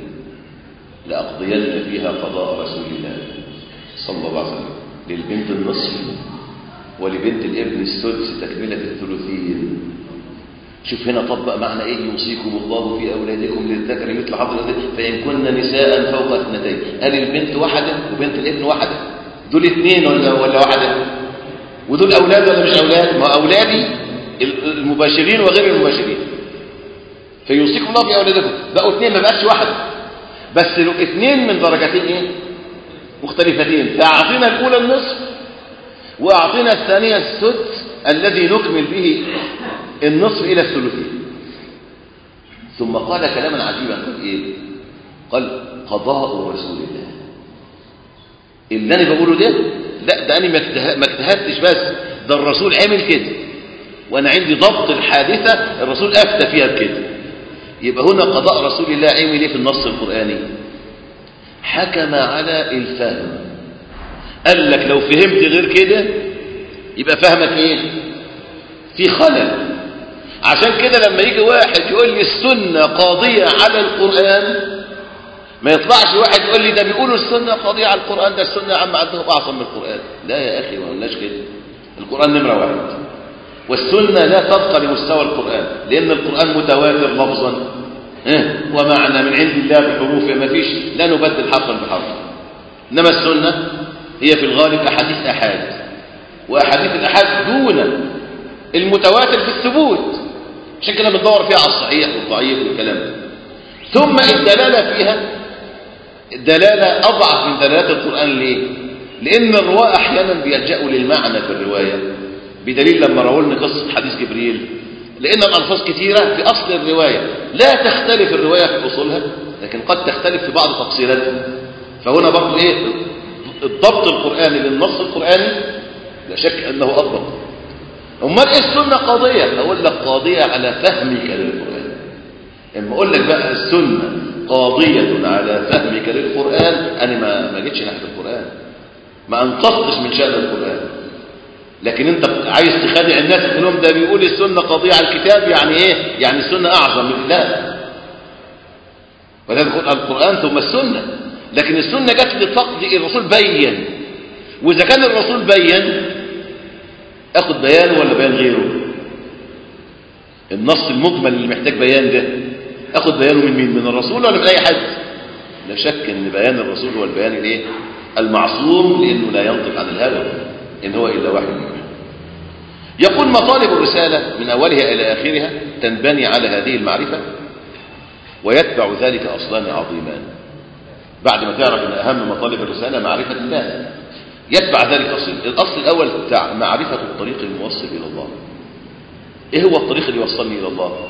لأقضين فيها قضاء رسول الله صلى الله عليه وسلم للبنت النصف ولبنت الابن السدس تكملة الثلثين شوف هنا طبق معنى ايه يوصيكم الله في اولادكم للذكر مثل حظ الانثيين فان كن نساء فوق اثنتين قال البنت واحده وبنت الابن واحده دول اثنين ولا ولا واحده ودول اولاد ولا مش اولاد ما اولادي المباشرين وغير المباشرين فيوصيكم الله في اولادكم بقوا اثنين ما بقاش واحده بس لو اثنين من درجتين ايه مختلفتين فاعطينا الاولى النصف واعطينا الثانيه السدس الذي نكمل به النصف الى الثلثين ثم قال كلاما عجيبا قال ايه قال قضاء رسول الله اللي انا بقوله ده لا ده انا ما اجتهدتش بس ده الرسول عمل كده وانا عندي ضبط الحادثه الرسول افتى فيها بكده يبقى هنا قضاء رسول الله عمل ايه في النص القراني حكم على الفهم قال لك لو فهمت غير كده يبقى فهمك ايه في خلل عشان كده لما يجي واحد يقول لي السنه قاضيه على القران ما يطلعش واحد يقول لي ده بيقولوا السنه قاضيه على القران ده السنه يا عم عندهم اعظم من القران لا يا اخي ما قلناش كده القران نمره واحد والسنة لا تبقى لمستوى القرآن لأن القرآن متواتر لفظا ومعنى من عند الله بحروف ما فيش لا نبدل حرفا بحرف إنما السنة هي في الغالب أحاديث أحاد وأحاديث الأحاد دون المتواتر في الثبوت عشان كده بندور فيها على الصحيح والضعيف والكلام ده ثم الدلالة فيها الدلالة أضعف من دلالات القرآن ليه؟ لأن الرواة أحيانا بيلجأوا للمعنى في الرواية بدليل لما رووا لنا قصة حديث جبريل لأن الألفاظ كثيرة في أصل الرواية لا تختلف الرواية في أصولها لكن قد تختلف في بعض تفصيلاتها فهنا برضو إيه الضبط القرآني للنص القرآني لا شك أنه أضبط أمال إيه السنة قاضية أقول لك قاضية على فهمك للقرآن لما أقول لك بقى السنة قاضية على فهمك للقرآن أنا ما ما جيتش ناحية القرآن ما أنقذتش من شأن القرآن لكن انت عايز تخادع الناس تقول لهم ده بيقول السنه قضيه على الكتاب يعني ايه يعني السنه اعظم من لا وده بيقول القران ثم السنه لكن السنه جت لتقضي الرسول بين واذا كان الرسول بين اخد بيانه ولا بيان غيره النص المجمل اللي محتاج بيان ده اخد بيانه من مين من الرسول ولا من اي حد لا شك ان بيان الرسول هو البيان الايه المعصوم لانه لا ينطق عن الهوى ان هو الا وحي يوحى يقول مطالب الرساله من اولها الى اخرها تنبني على هذه المعرفه ويتبع ذلك اصلان عظيمان بعد ما تعرف ان اهم مطالب الرساله معرفه الله يتبع ذلك اصل الاصل الاول بتاع معرفه الطريق الموصل الى الله ايه هو الطريق اللي يوصلني الى الله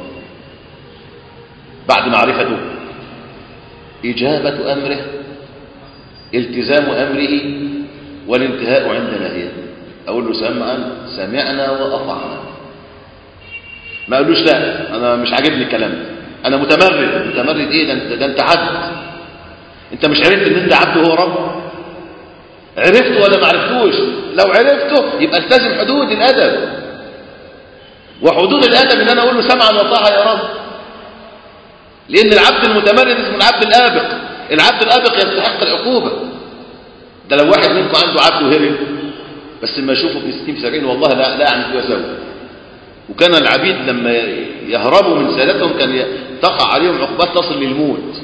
بعد معرفته إجابة أمره التزام أمره والانتهاء عند نهيه أقول له سمعا سمعنا وأطعنا ما أقولوش لا أنا مش عاجبني الكلام ده أنا متمرد متمرد إيه ده أنت, ده أنت عبد أنت مش عرفت إن أنت عبد هو رب عرفته ولا ما عرفتوش لو عرفته يبقى التزم حدود الأدب وحدود الأدب إن أنا أقول له سمعا وطاعة يا رب لأن العبد المتمرد اسمه العبد الآبق العبد الآبق يستحق العقوبة ده لو واحد منكم عنده عبد وهرب بس لما يشوفه في 60 70 والله لا لا أعمل فيه وأسوي وكان العبيد لما يهربوا من سادتهم كان تقع عليهم عقوبات تصل للموت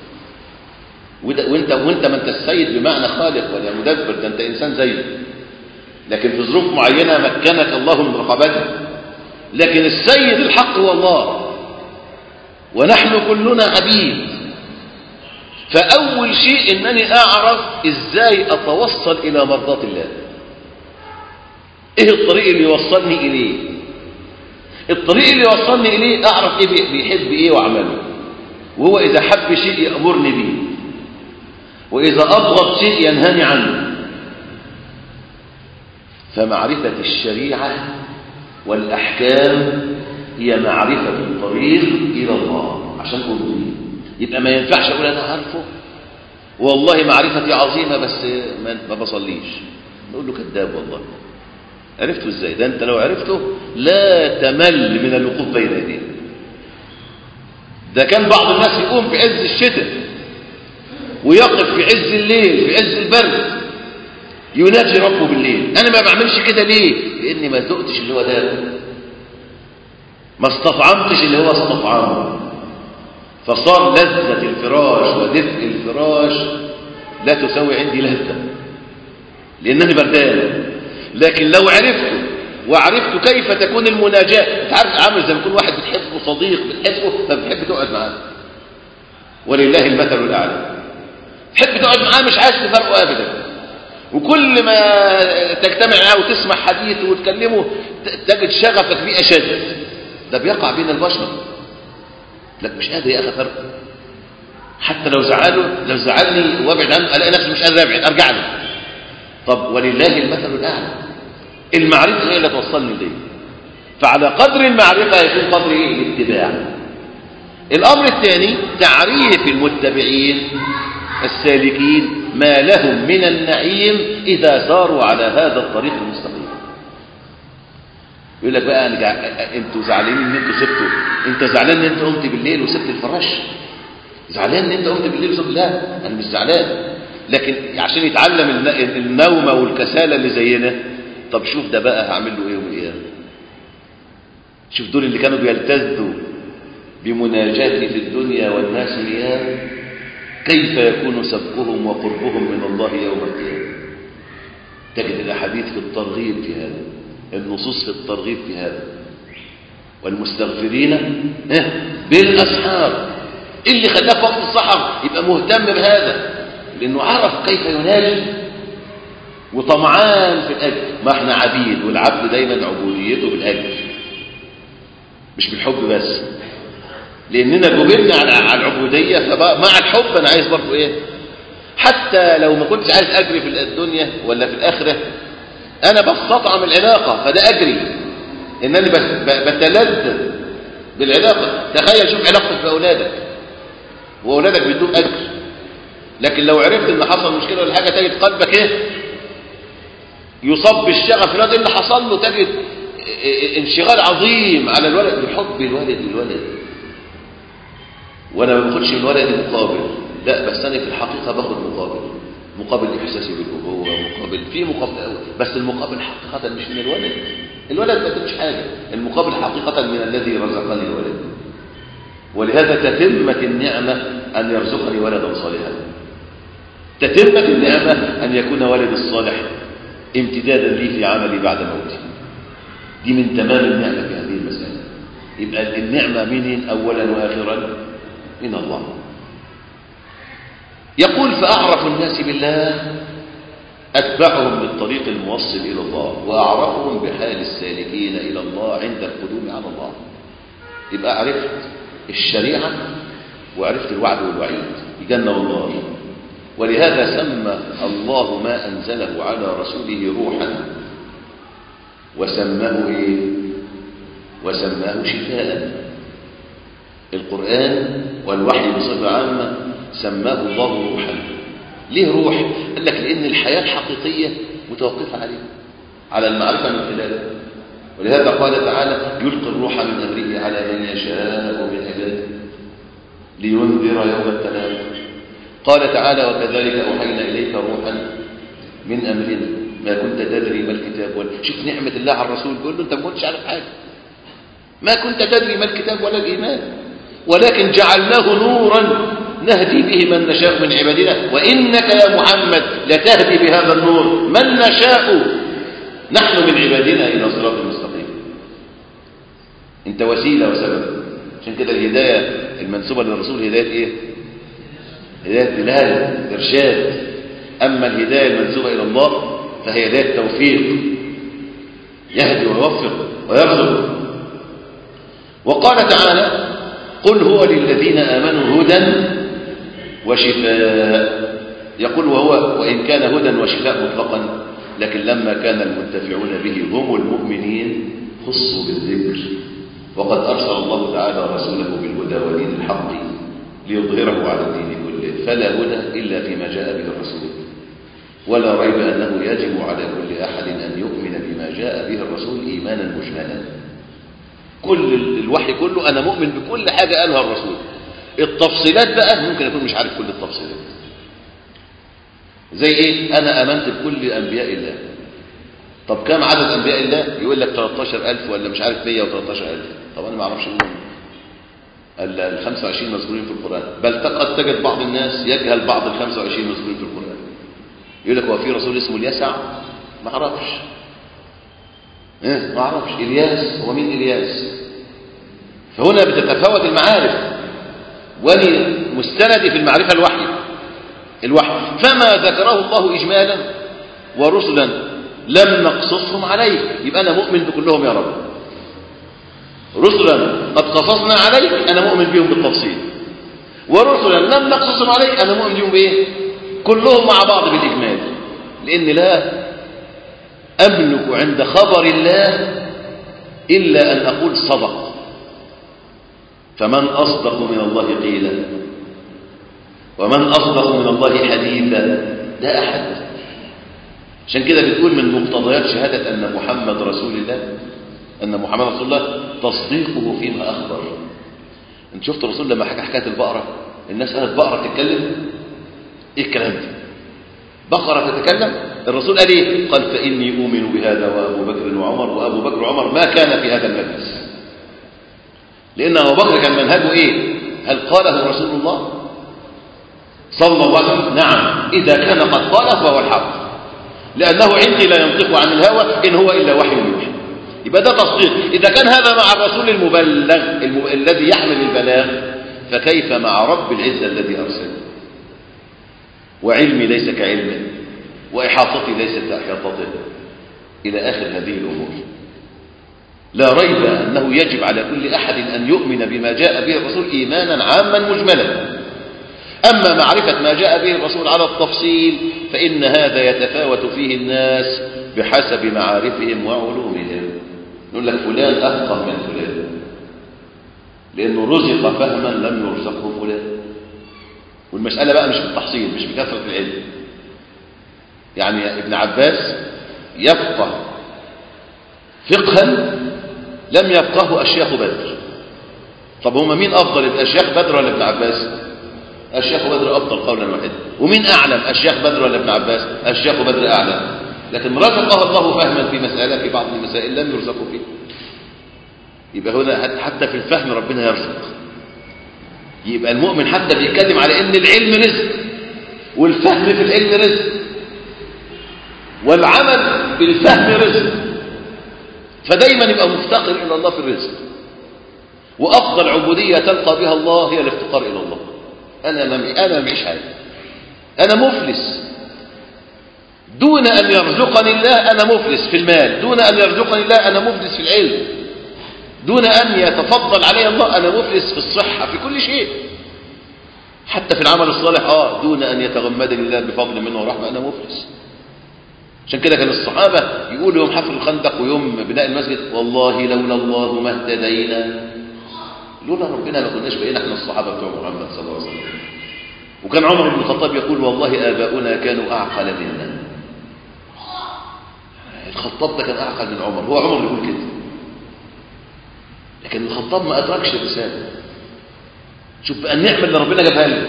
وانت وانت ما انت السيد بمعنى خالق ولا مدبر ده انت انسان زيه لكن في ظروف معينه مكنك الله من رقبته لكن السيد الحق هو الله ونحن كلنا عبيد فأول شيء أنني أعرف إزاي أتوصل إلى مرضاة الله إيه الطريق اللي يوصلني إليه الطريق اللي يوصلني إليه أعرف إيه بيحب إيه وأعمله وهو إذا حب شيء يأمرني به وإذا أبغض شيء ينهاني عنه فمعرفة الشريعة والأحكام هي معرفة الطريق إلى الله عشان أرضيه يبقى ما ينفعش أقول أنا عارفه والله معرفتي عظيمة بس ما بصليش نقول له كذاب والله عرفته ازاي ده انت لو عرفته لا تمل من الوقوف بين يديه ده كان بعض الناس يقوم في عز الشتاء ويقف في عز الليل في عز البرد يناجي ربه بالليل انا ما بعملش كده ليه لاني ما ذقتش اللي هو ده ما استطعمتش اللي هو استطعمه فصار لذة الفراش ودفء الفراش لا تساوي عندي لذة لأنني بردان لكن لو عرفته وعرفت كيف تكون المناجاة انت عارف عامل زي ما يكون واحد بتحبه صديق بتحبه فبتحب تقعد معاه ولله المثل الأعلى تحب تقعد معاه مش عايز تفرقه أبدا وكل ما تجتمع معاه وتسمع حديثه وتكلمه تجد شغفك فيه أشد ده بيقع بين البشر لك مش قادر يا اخي فرق حتى لو زعله لو زعلني وابعد عنه الاقي نفسي مش قادر ابعد ارجع له طب ولله المثل الاعلى المعرفه هي اللي توصلني ليه فعلى قدر المعرفه يكون قدر ايه الاتباع الامر الثاني تعريف المتبعين السالكين ما لهم من النعيم اذا ساروا على هذا الطريق المستقيم يقول لك بقى أنا جع... انتوا زعلانين ان انتوا سبتوا انت زعلان ان انت قمت بالليل وسبت الفراش زعلان ان انت قمت بالليل وسبت لا انا مش زعلان لكن عشان يتعلم النوم والكسالة اللي زينا طب شوف ده بقى هعمل له ايه وايه شوف دول اللي كانوا بيلتذوا بمناجاتي في الدنيا والناس اياه كيف يكون سبقهم وقربهم من الله يوم القيامه تجد الاحاديث في الترغيب في هذا النصوص في الترغيب في هذا والمستغفرين بالأسحار اللي خلاه في وقت السحر يبقى مهتم بهذا لأنه عرف كيف يناجي وطمعان في الأجر ما احنا عبيد والعبد دايما عبوديته بالأجر مش بالحب بس لأننا جبلنا على العبودية فمع الحب أنا عايز برضه إيه حتى لو ما كنتش عايز أجري في الدنيا ولا في الآخرة أنا بستطعم العلاقة فده أجري إنني بتلذذ بالعلاقة تخيل شوف علاقتك بأولادك وأولادك بيدوك أجر لكن لو عرفت إن حصل مشكلة ولا حاجة تجد قلبك إيه يصاب بالشغف في الولد اللي حصل له تجد انشغال عظيم على الولد بحب الولد للولد وانا ما باخدش من ولدي مقابل لا بس انا في الحقيقه باخد مقابل مقابل احساسي بالابوه مقابل في مقابل بس المقابل حقيقه مش من الولد الولد ما ادتش حاجه المقابل حقيقه من الذي رزقني الولد ولهذا تتمه النعمه ان يرزقني ولدا صالحا تتمه النعمه ان يكون ولدي الصالح امتدادا لي في عملي بعد موتي دي من تمام النعمه في هذه المساله يبقى النعمه منين اولا واخرا من الله يقول فأعرف الناس بالله أتبعهم بالطريق الموصل إلى الله وأعرفهم بحال السالكين إلى الله عند القدوم على الله يبقى عرفت الشريعة وعرفت الوعد والوعيد الجنة والنار ولهذا سمى الله ما أنزله على رسوله روحا وسماه إيه وسماه شفاء القرآن والوحي بصفة عامة سماه الله روحا ليه روح قال لك لأن الحياة الحقيقية متوقفة عليه على المعرفة من خلاله ولهذا قال تعالى يلقي الروح من أمره على من يشاء من عباده لينذر يوم التلاق قال تعالى وكذلك أوحينا إليك روحا من أمرنا ما كنت تدري ما الكتاب ولا شوف نعمة الله على الرسول بيقول له أنت ما كنتش عارف حاجة ما كنت تدري ما الكتاب ولا الإيمان ولكن جعلناه نورا نهدي به من نشاء من عبادنا وإنك يا محمد لتهدي بهذا النور من نشاء نحن من عبادنا إلى صراط المستقيم أنت وسيلة وسبب عشان كده الهداية المنسوبة للرسول هداية إيه؟ هداية دلالة إرشاد أما الهداية المنسوبة إلى الله فهي هداية توفيق يهدي ويوفق ويرزق وقال تعالى قل هو للذين آمنوا هدى وشفاء يقول وهو وإن كان هدى وشفاء مطلقا لكن لما كان المنتفعون به هم المؤمنين خصوا بالذكر وقد أرسل الله تعالى رسوله بالهدى ودين الحق ليظهره على الدين كله فلا هدى إلا فيما جاء به الرسول ولا ريب أنه يجب على كل أحد أن يؤمن بما جاء به الرسول إيمانا مجملا كل الوحي كله أنا مؤمن بكل حاجة قالها الرسول التفصيلات بقى ممكن أكون مش عارف كل التفصيلات زي إيه أنا آمنت بكل أنبياء الله طب كم عدد أنبياء الله يقول لك 13000 ولا مش عارف 113000 طب أنا ما أعرفش منهم ال 25 مذكورين في القرآن بل قد تجد بعض الناس يجهل بعض ال 25 مذكورين في القرآن يقول لك هو في رسول اسمه اليسع ما اعرفش ايه ما اعرفش الياس هو مين الياس فهنا بتتفاوت المعارف ولي مستندي في المعرفة الوحي الوحي فما ذكره الله إجمالا ورسلا لم نقصصهم عليك يبقى أنا مؤمن بكلهم يا رب رسلا قد قصصنا عليك أنا مؤمن بهم بالتفصيل ورسلا لم نقصصهم عليك أنا مؤمن بهم بإيه كلهم مع بعض بالإجمال لأن لا أملك عند خبر الله إلا أن أقول صدق فمن أصدق من الله قيلا ومن أصدق من الله حديثا لا أحد عشان كده بتقول من مقتضيات شهادة أن محمد رسول الله أن محمد رسول الله تصديقه فيما أخبر أنت شفت الرسول لما حكى حكاية البقرة الناس قالت بقرة تتكلم إيه الكلام ده بقرة تتكلم الرسول قال إيه قال فإني أؤمن بهذا وأبو بكر وعمر وأبو بكر وعمر ما كان في هذا المجلس لأن أبو بكر كان منهجه إيه هل قاله رسول الله صلى الله عليه وسلم نعم إذا كان قد قاله فهو الحق لأنه عندي لا ينطق عن الهوى إن هو إلا وحي يوحى يبقى ده تصديق إذا كان هذا مع الرسول المبلغ الم... الذي يحمل البلاغ فكيف مع رب العزة الذي أرسله وعلمي ليس كعلمه وإحاطتي ليست كإحاطته إلى آخر هذه الأمور لا ريب أنه يجب على كل أحد أن يؤمن بما جاء به الرسول إيمانا عاما مجملا أما معرفة ما جاء به الرسول على التفصيل فإن هذا يتفاوت فيه الناس بحسب معارفهم وعلومهم نقول لك فلان أفقه من فلان لأنه رزق فهما لم يرزقه فلان والمسألة بقى مش بالتحصيل مش بكثرة العلم يعني ابن عباس يفقه فقها لم يفقهه أشياخ بدر طب هما مين أفضل أشياخ بدر ولا ابن عباس أشياخ بدر أفضل قولا واحدا ومين أعلم أشياخ بدر ولا ابن عباس أشياخ بدر أعلم لكن رزقه الله فهما في مسألة في بعض المسائل لم يرزقوا فيه يبقى هنا حتى في الفهم ربنا يرزق يبقى المؤمن حتى بيتكلم على ان العلم رزق والفهم في العلم رزق والعمل بالفهم رزق فدايما يبقى مفتقر الى الله في الرزق وافضل عبوديه تلقى بها الله هي الافتقار الى الله انا ما انا معيش حاجه انا مفلس دون ان يرزقني الله انا مفلس في المال دون ان يرزقني الله انا مفلس في العلم دون أن يتفضل علي الله أنا مفلس في الصحة في كل شيء حتى في العمل الصالح آه دون أن يتغمدني الله بفضل منه ورحمة أنا مفلس عشان كده كان الصحابة يقولوا يوم حفر الخندق ويوم بناء المسجد والله لولا الله ما اهتدينا لولا ربنا ما كناش بقينا احنا الصحابة بتوع محمد صلى الله عليه وسلم وكان عمر بن الخطاب يقول والله آباؤنا كانوا أعقل منا الخطاب ده كان أعقل من عمر هو عمر يقول كده لكن الخطاب ما أدركش الرسالة شوف بقى النعمة اللي ربنا جابها له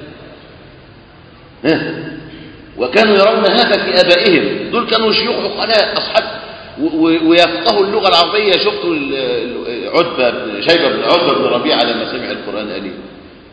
ها وكانوا يرون هذا في آبائهم دول كانوا شيوخ عقلاء أصحاب ويفقهوا اللغة العربية شفتوا عتبة شيبة بن عتبة بن ربيعة لما سمع القرآن قال ايه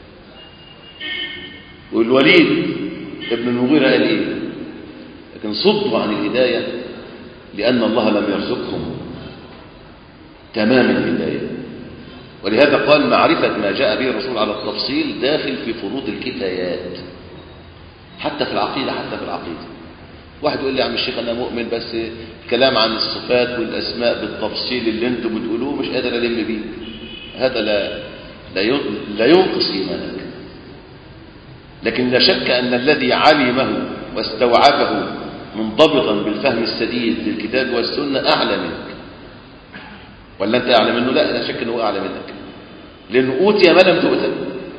والوليد ابن المغيرة قال ايه لكن صدوا عن الهداية لأن الله لم يرزقهم تمام الهداية ولهذا قال معرفة ما جاء به الرسول على التفصيل داخل في فروض الكفايات حتى في العقيدة حتى في العقيدة واحد يقول لي يا عم الشيخ أنا مؤمن بس الكلام عن الصفات والأسماء بالتفصيل اللي انتم بتقولوه مش قادر ألم بيه هذا لا لا ينقص إيمانك لكن لا شك أن الذي علمه واستوعبه منضبطا بالفهم السديد للكتاب والسنة أعلى منك ولا أنت أعلى منه لا لا شك أنه أعلى منك لأنه أوتي ما لم تؤت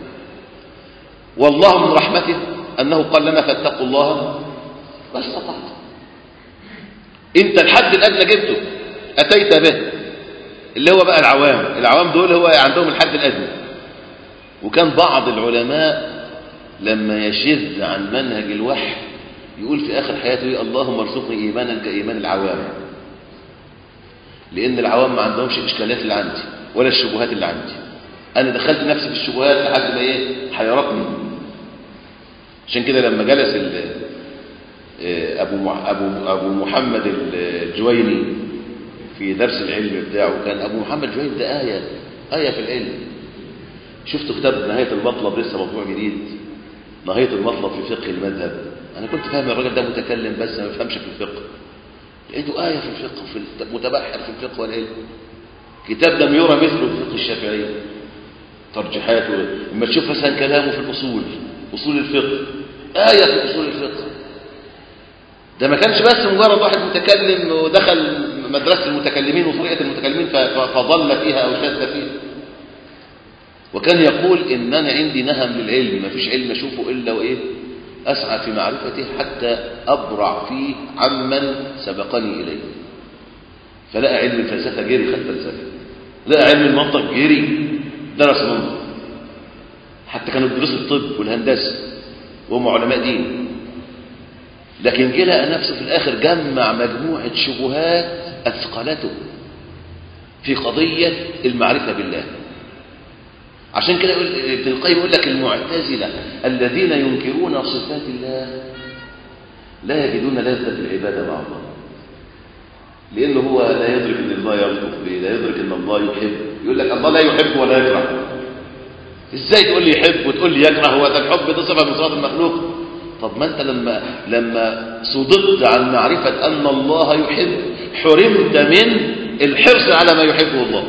والله من رحمته أنه قال لنا فاتقوا الله ما استطعت أنت الحد الأدنى جبته أتيت به اللي هو بقى العوام العوام دول هو عندهم الحد الأدنى وكان بعض العلماء لما يشذ عن منهج الوحي يقول في آخر حياته اللهم ارزقني إيمانا كإيمان العوام لأن العوام ما عندهمش الإشكالات اللي عندي ولا الشبهات اللي عندي أنا دخلت نفسي في الشبهات لحد ما إيه حيرتني عشان كده لما جلس أبو أبو أبو محمد الجويني في درس العلم بتاعه كان أبو محمد الجويني ده آية آية في العلم شفت كتاب نهاية المطلب لسه مطبوع جديد نهاية المطلب في فقه المذهب أنا كنت فاهم الراجل ده متكلم بس ما بفهمش في الفقه لقيته آية في الفقه في متبحر في الفقه والعلم كتاب لم يرى مثله في فقه الشافعي ترجيحاته لما تشوف مثلا كلامه في الأصول أصول الفقه آية في أصول الفقه ده ما كانش بس مجرد واحد متكلم ودخل مدرسة المتكلمين وطريقة المتكلمين فضل فيها أو شد فيها وكان يقول إن أنا عندي نهم للعلم ما فيش علم أشوفه إلا وإيه أسعى في معرفته حتى أبرع فيه عمن سبقني إليه فلقى علم الفلسفة جري خد فلسفة لقى علم المنطق جري درس منطق حتى كانوا يدرسوا الطب والهندسة وهم علماء دين لكن جه لقى نفسه في الآخر جمع مجموعة شبهات أثقلته في قضية المعرفة بالله عشان كده ابن القيم يقول لك المعتزلة الذين ينكرون صفات الله لا يجدون لذة العبادة مع الله لأنه هو لا يدرك أن الله يلطف به لا يدرك أن الله يحب يقول لك الله لا يحب ولا يكره ازاي تقول لي يحب وتقول لي يكره هو ده الحب ده صفة من صفات المخلوق طب ما انت لما لما صددت عن معرفة أن الله يحب حرمت من الحرص على ما يحبه الله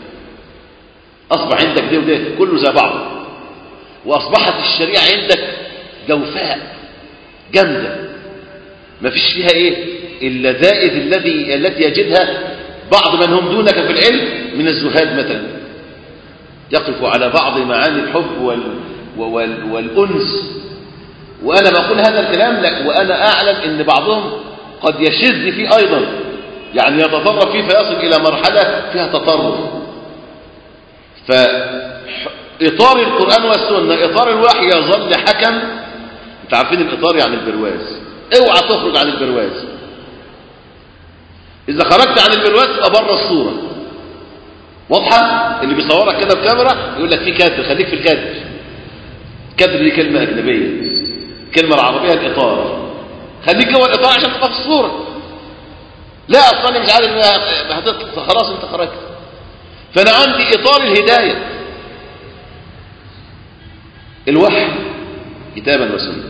أصبح عندك ده وده كله زي بعضه وأصبحت الشريعة عندك جوفاء جامدة ما فيش فيها إيه اللذائذ الذي التي يجدها بعض من هم دونك في العلم من الزهاد مثلا يقف على بعض معاني الحب وال وال والأنس وأنا بقول هذا الكلام لك وأنا أعلم أن بعضهم قد يشذ فيه أيضا يعني يتطرف فيه فيصل إلى مرحلة فيها تطرف فإطار القرآن والسنة إطار الوحي يظل حكم انت عارفين الإطار يعني البرواز اوعى تخرج عن البرواز إذا خرجت عن البرواز تبقى بره الصورة واضحة اللي بيصورك كده بكاميرا يقول لك في كادر خليك في الكادر كادر دي كلمة أجنبية الكلمة العربية الإطار خليك جوه الإطار عشان تبقى في الصورة لا أصلا مش عارف هتطلع خلاص أنت خرجت فأنا عندي إطار الهداية الوحي كتابا وسنة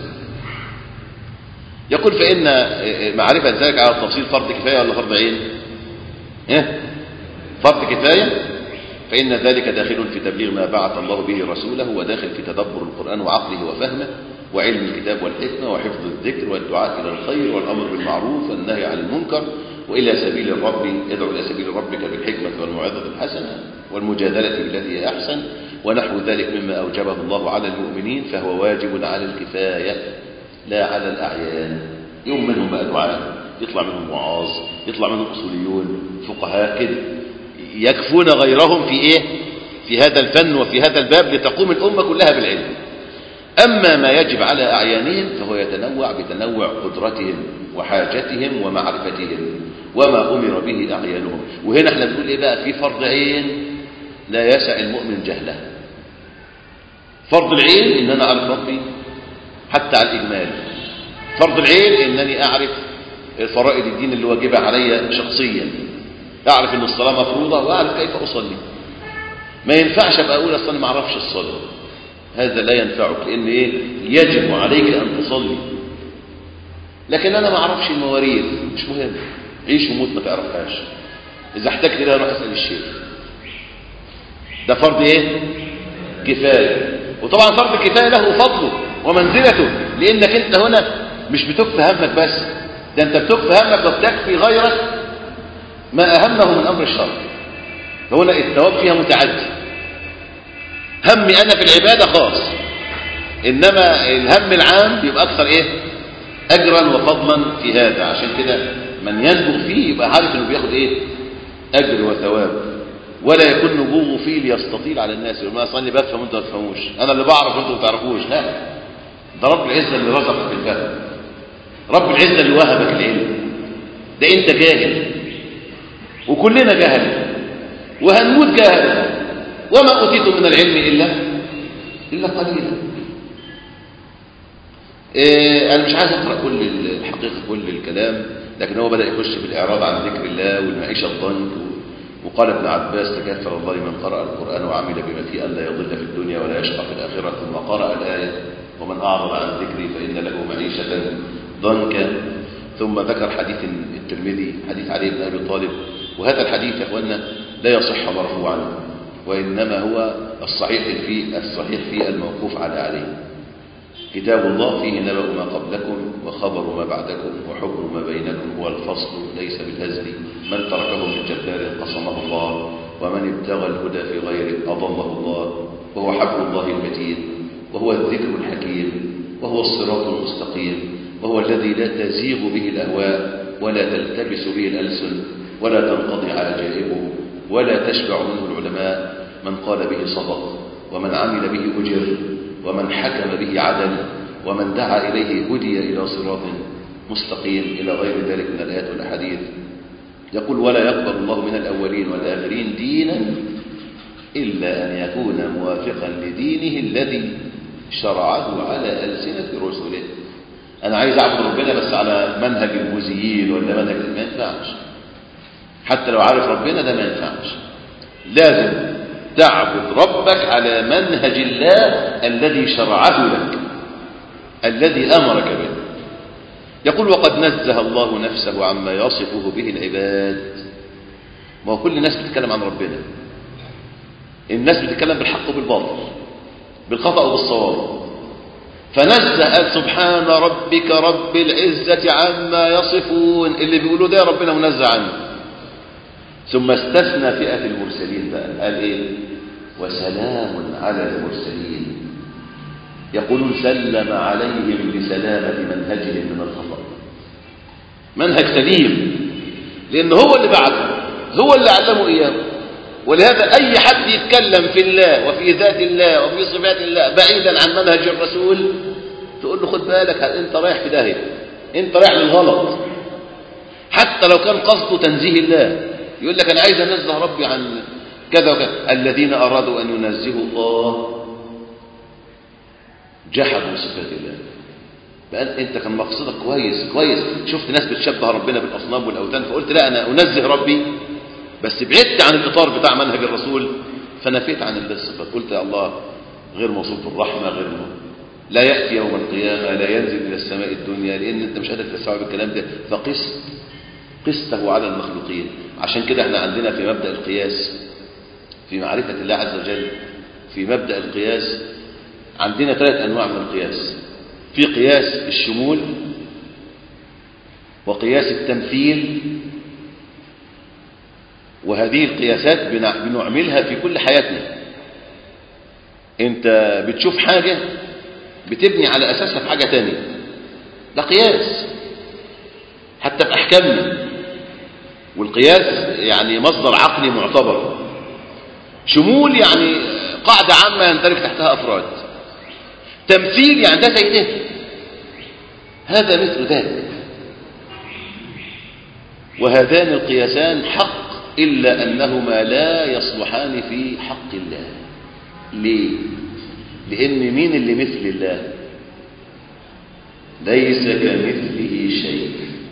يقول فإن معرفة ذلك على التفصيل فرض كفاية ولا فرض عين إيه؟ فرض كفاية فإن ذلك داخل في تبليغ ما بعث الله به رسوله وداخل في تدبر القرآن وعقله وفهمه وعلم الكتاب والحكمة وحفظ الذكر والدعاء إلى الخير والأمر بالمعروف والنهي عن المنكر وإلى سبيل الرب ادعو إلى سبيل ربك بالحكمة والموعظة الحسنة والمجادلة بالتي هي أحسن ونحو ذلك مما أوجبه الله على المؤمنين فهو واجب على الكفاية لا على الأعيان يوم منهم بقى دعاء يطلع منهم وعاظ يطلع منهم أصوليون فقهاء كده يكفون غيرهم في إيه في هذا الفن وفي هذا الباب لتقوم الأمة كلها بالعلم أما ما يجب على أعيانهم فهو يتنوع بتنوع قدرتهم وحاجتهم ومعرفتهم وما أمر به أعيانهم وهنا احنا بنقول إيه بقى في فرض عين لا يسع المؤمن جهله فرض العين إن أنا أعرف ربي حتى على الإجمال فرض العين إنني أعرف فرائض الدين اللي واجبة علي شخصيا أعرف أن الصلاة مفروضة وأعرف كيف أصلي ما ينفعش أبقى أقول أصلا ما أعرفش الصلاة هذا لا ينفعك لأن إيه يجب عليك أن تصلي لكن أنا ما أعرفش المواريث مش مهم عيش وموت ما تعرفهاش إذا احتجت لها روح أسأل الشيخ ده فرض إيه كفاية وطبعا فرض الكفاية له فضله ومنزلته لأنك أنت هنا مش بتكفي همك بس ده أنت بتكفي همك وبتكفي غيرك ما أهمه من أمر الشر فهنا الثواب فيها متعدي همي أنا في العبادة خاص إنما الهم العام بيبقى أكثر إيه أجرا وفضلا في هذا عشان كده من ينبغ فيه يبقى عارف إنه بياخد إيه أجر وثواب ولا يكون نبوغه فيه ليستطيل على الناس يقول ما أصلي بفهم وأنتوا ما تفهموش أنا اللي بعرف وأنتوا ما تعرفوش لا ده رب العزة اللي رزقك الفهم رب العزة اللي وهبك العلم ده أنت جاهل وكلنا جهل وهنموت جاهل وما أوتيتم من العلم إلا إلا قليلا إيه أنا مش عايز أقرأ كل الحقيقة كل الكلام لكن هو بدأ يخش في الإعراض عن ذكر الله والمعيشة الضنك وقال ابن عباس تكفل الله من قرأ القرآن وعمل بما فيه ألا يضل في الدنيا ولا يشقى في الآخرة ثم قرأ الآية ومن أعرض عن ذكري فإن له معيشة ضنكا ثم ذكر حديث الترمذي حديث علي بن أبي طالب وهذا الحديث يا أخوانا لا يصح مرفوعا وإنما هو الصحيح في الصحيح في الموقوف على عليه كتاب الله فيه نبأ ما قبلكم وخبر ما بعدكم وحكم ما بينكم هو الفصل ليس بالهزل من تركه من جبار قصمه الله ومن ابتغى الهدى في غيره أضله الله وهو حبل الله المتين وهو الذكر الحكيم وهو الصراط المستقيم وهو الذي لا تزيغ به الأهواء ولا تلتبس به الألسن ولا تنقضي عجائبه ولا تشبع منه العلماء من قال به صدق ومن عمل به أجر ومن حكم به عدل ومن دعا إليه هدي إلى صراط مستقيم إلى غير ذلك من الآيات والأحاديث يقول ولا يقبل الله من الأولين والآخرين دينا إلا أن يكون موافقا لدينه الذي شرعه على ألسنة رسله أنا عايز أعبد ربنا بس على منهج البوذيين ولا منهج ما ينفعش حتى لو عارف ربنا ده ما ينفعش لازم تعبد ربك على منهج الله الذي شرعه لك الذي أمرك به يقول وقد نزه الله نفسه عما يصفه به العباد ما هو كل الناس بتتكلم عن ربنا الناس بتتكلم بالحق وبالباطل بالخطأ وبالصواب فنزه قال سبحان ربك رب العزة عما يصفون اللي بيقولوا ده ربنا منزه عنه ثم استثنى فئة المرسلين بقى قال ايه وسلام على المرسلين يقولون سلم عليهم بسلامة منهجهم من الخطأ منهج سليم لأن هو اللي بعثه هو اللي علمه إياه ولهذا أي حد يتكلم في الله وفي ذات الله وفي صفات الله بعيدا عن منهج الرسول تقول له خد بالك أنت رايح في داهية أنت رايح للغلط حتى لو كان قصده تنزيه الله يقول لك أنا عايز أنزه ربي عن كذا وكذا الذين أرادوا أن ينزهوا الله جحدوا صفات الله بقى انت كان مقصدك كويس كويس شفت ناس بتشبه ربنا بالاصنام والاوثان فقلت لا انا انزه ربي بس بعدت عن الاطار بتاع منهج الرسول فنفيت عن الله الصفات قلت يا الله غير موصوف بالرحمه غير موصوف لا ياتي يوم القيامه لا ينزل الى السماء الدنيا لان انت مش قادر تستوعب الكلام ده فقست قسته على المخلوقين عشان كده احنا عندنا في مبدا القياس في معرفه الله عز وجل في مبدا القياس عندنا ثلاث انواع من القياس في قياس الشمول وقياس التمثيل وهذه القياسات بنعملها في كل حياتنا انت بتشوف حاجة بتبني على أساسها في حاجة تانية ده قياس حتى في أحكامنا والقياس يعني مصدر عقلي معتبر شمول يعني قاعدة عامة يندرج تحتها أفراد تمثيل يعني ده زي ده هذا مثل ذاك وهذان القياسان حق إلا أنهما لا يصلحان في حق الله ليه؟ لأن مين اللي مثل الله ليس كمثله شيء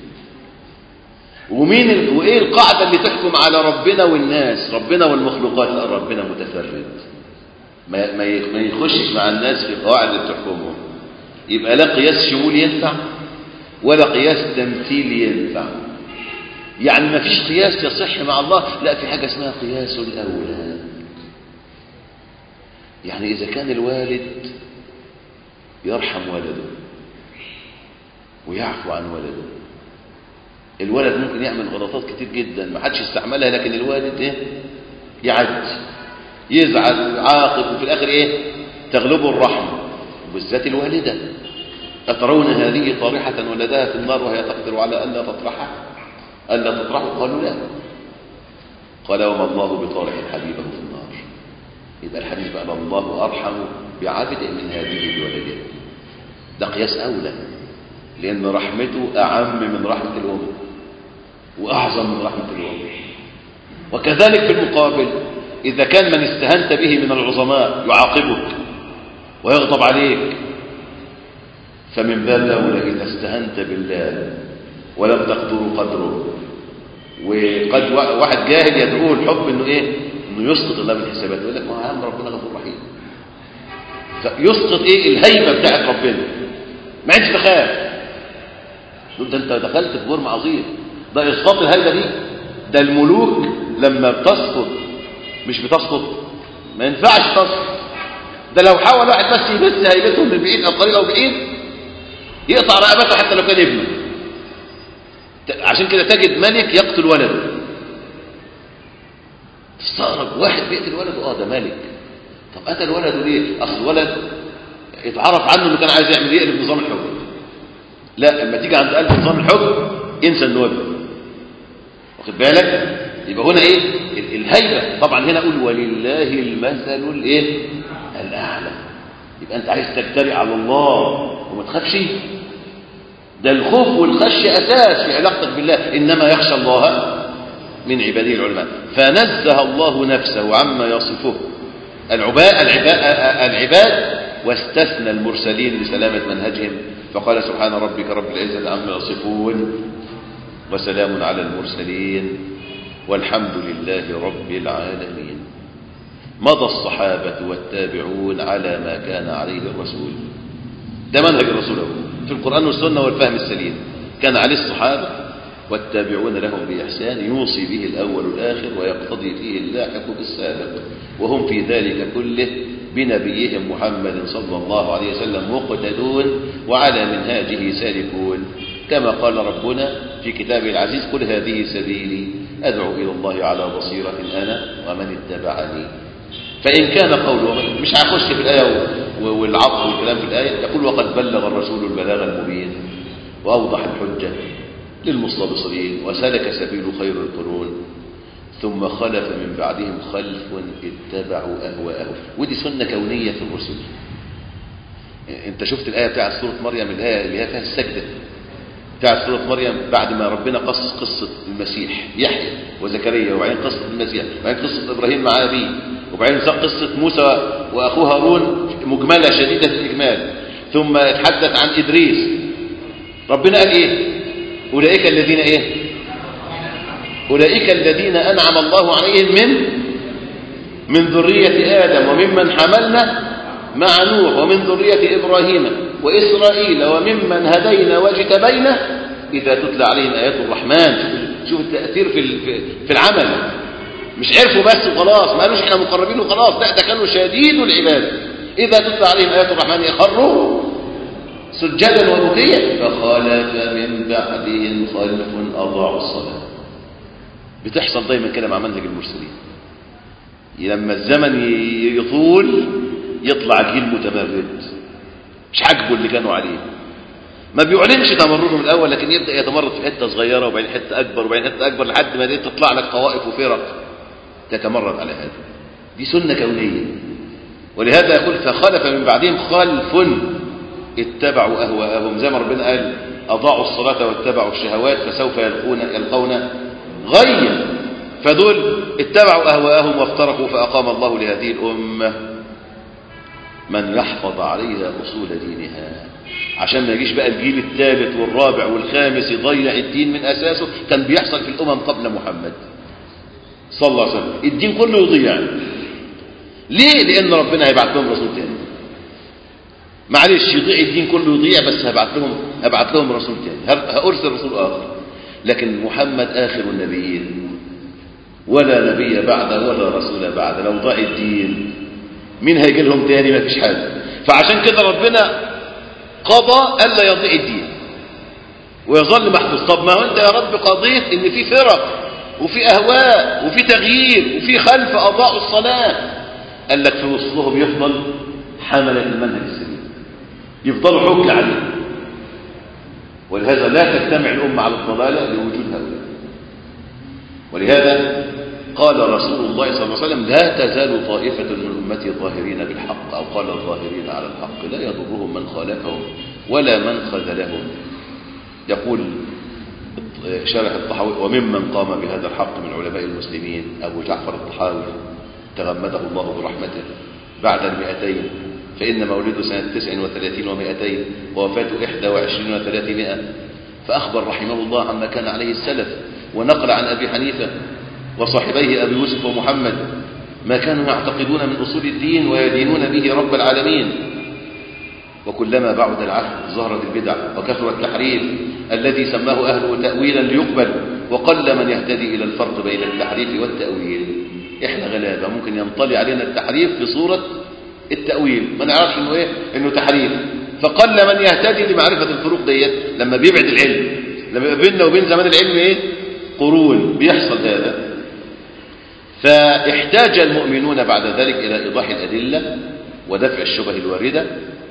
ومين ال... وإيه القاعدة اللي تحكم على ربنا والناس ربنا والمخلوقات لا ربنا متفرد ما, ما ما يخشش مع الناس في القواعد اللي بتحكمهم يبقى لا قياس شمول ينفع ولا قياس تمثيل ينفع يعني ما فيش قياس يصح مع الله لا في حاجة اسمها قياس الأولاد يعني إذا كان الوالد يرحم ولده ويعفو عن ولده الولد ممكن يعمل غلطات كتير جدا ما حدش يستعملها لكن الوالد ايه يعدي يزعل عاقب وفي الاخر ايه تغلبه الرحمه وبالذات الوالده اترون هذه طارحه ولدها في النار وهي تقدر على الا تطرحها الا تطرحه قالوا لا قال وما الله بطارح حبيبه في النار يبقى الحديث بقى الله ارحم بعبده من هذه بولده ده قياس اولى لان رحمته اعم من رحمه الام واعظم من رحمه الام وكذلك في المقابل إذا كان من استهنت به من العظماء يعاقبك ويغضب عليك فمن باب أولى إذا استهنت بالله ولم تقدروا قدره وقد واحد جاهل يدعوه الحب انه ايه انه يسقط الله من حساباته يقول لك ما عم ربنا غفور رحيم فيسقط ايه الهيبه بتاعت ربنا ما عادش تخاف ده انت دخلت في جرم عظيم ده اسقاط الهيبه دي ده الملوك لما بتسقط مش بتسقط ما ينفعش تسقط ده لو حاول واحد بس يبث هيبتهم من بعيد او طريق او بعيد يقطع رقبته حتى لو كان ابنه عشان كده تجد ملك يقتل ولده تستغرب واحد بيقتل ولده اه ده ملك طب قتل ولده ليه اصل الولد اتعرف عنه انه كان عايز يعمل يقلب نظام الحكم لا اما تيجي عند قلب نظام الحكم انسى انه ابنه واخد بالك يبقى هنا ايه الهيبه طبعا هنا اقول ولله المثل الايه الاعلى يبقى انت عايز تجترئ على الله وما تخافش ده الخوف والخشيه اساس في علاقتك بالله انما يخشى الله من عباده العلماء فنزه الله نفسه عما يصفه العباد العباد واستثنى المرسلين لسلامه منهجهم فقال سبحان ربك رب العزه عما يصفون وسلام على المرسلين والحمد لله رب العالمين مضى الصحابة والتابعون على ما كان عليه الرسول ده منهج الرسول في القرآن والسنة والفهم السليم كان عليه الصحابة والتابعون لهم بإحسان يوصي به الأول الآخر ويقتضي فيه اللاحق بالسابق وهم في ذلك كله بنبيهم محمد صلى الله عليه وسلم مقتدون وعلى منهاجه سالكون كما قال ربنا في كتابه العزيز قل هذه سبيلي أدعو إلى الله على بصيرة أنا ومن اتبعني فإن كان قوله مش هخش في الآية والعطف والكلام في الآية يقول وقد بلغ الرسول البلاغ المبين وأوضح الحجة للمستبصرين وسلك سبيل خير القرون ثم خلف من بعدهم خلف اتبعوا أهواءهم ودي سنة كونية في الرسل انت شفت الآية بتاعت سورة مريم الآية اللي هي فيها السجدة بتاعت سورة مريم بعد ما ربنا قص قصة المسيح يحيى وزكريا وبعدين قصة المسيح وبعدين قصة إبراهيم مع أبيه وبعدين ساق قصة موسى وأخوه هارون مجملة شديدة الإجمال ثم اتحدث عن إدريس ربنا قال إيه أولئك الذين إيه أولئك الذين أنعم الله عليهم من من ذرية آدم وممن حملنا مع نوح ومن ذرية إبراهيم وإسرائيل وممن هدينا واجتبينا إذا تتلى عليهم آيات الرحمن شوف التأثير في في العمل مش عرفوا بس وخلاص ما قالوش احنا مقربين وخلاص لا ده كانوا شديد العبادة إذا تتلى عليهم آيات الرحمن يخروا سجدا وبكيا فخلف من بعدهم خلف أضاعوا الصلاة بتحصل دايما كده مع منهج المرسلين لما الزمن يطول يطلع جيل متمرد مش عاجبه اللي كانوا عليه ما بيعلنش تمردهم الاول لكن يبدا يتمرد في حته صغيره وبعدين حته اكبر وبعدين حته اكبر لحد ما تطلع لك طوائف وفرق تتمرد على هذا دي سنه كونيه ولهذا يقول فخلف من بعدهم خلف اتبعوا اهواءهم زي ما ربنا قال اضاعوا الصلاه واتبعوا الشهوات فسوف يلقون يلقون غيا فدول اتبعوا اهواءهم وافترقوا فاقام الله لهذه الامه من يحفظ عليها أصول دينها عشان ما يجيش بقى الجيل الثالث والرابع والخامس يضيع الدين من أساسه كان بيحصل في الأمم قبل محمد صلى الله عليه وسلم الدين كله يضيع ليه؟ لأن ربنا هيبعت لهم رسول تاني معلش يضيع الدين كله يضيع بس هبعت لهم هبعت لهم رسول تاني هأرسل رسول آخر لكن محمد آخر النبيين ولا نبي بعد ولا رسول بعد لو ضاع الدين مين هيجي لهم تاني ما فيش حاجه فعشان كده ربنا قضى الا يضيع الدين ويظل محفوظ طب ما هو انت يا رب قضيت ان في فرق وفي اهواء وفي تغيير وفي خلف اضاعوا الصلاه قال لك في وسطهم يفضل حمله المنهج السليم يفضلوا حجه عليه ولهذا لا تجتمع الامه على الضلاله لوجود هؤلاء ولهذا قال رسول الله صلى الله عليه وسلم لا تزال طائفة من أمتي ظاهرين بالحق أو قال الظاهرين على الحق لا يضرهم من خالفهم ولا من خذلهم يقول شارح الطحاوي وممن قام بهذا الحق من علماء المسلمين أبو جعفر الطحاوي تغمده الله برحمته بعد المئتين فإن مولده سنة تسع وثلاثين ومئتين ووفاته إحدى وعشرين وثلاثمائة فأخبر رحمه الله عما كان عليه السلف ونقل عن أبي حنيفة وصاحبيه أبي يوسف ومحمد ما كانوا يعتقدون من أصول الدين ويدينون به رب العالمين وكلما بعد العهد ظهرت البدع وكثر التحريف الذي سماه أهله تأويلا ليقبل وقل من يهتدي إلى الفرق بين التحريف والتأويل إحنا غلابة ممكن ينطلي علينا التحريف في صورة التأويل ما نعرفش إنه إيه إنه تحريف فقل من يهتدي لمعرفة الفروق ديت لما بيبعد العلم لما بيننا وبين زمان العلم إيه قرون بيحصل هذا فاحتاج المؤمنون بعد ذلك إلى إيضاح الأدلة ودفع الشبه الواردة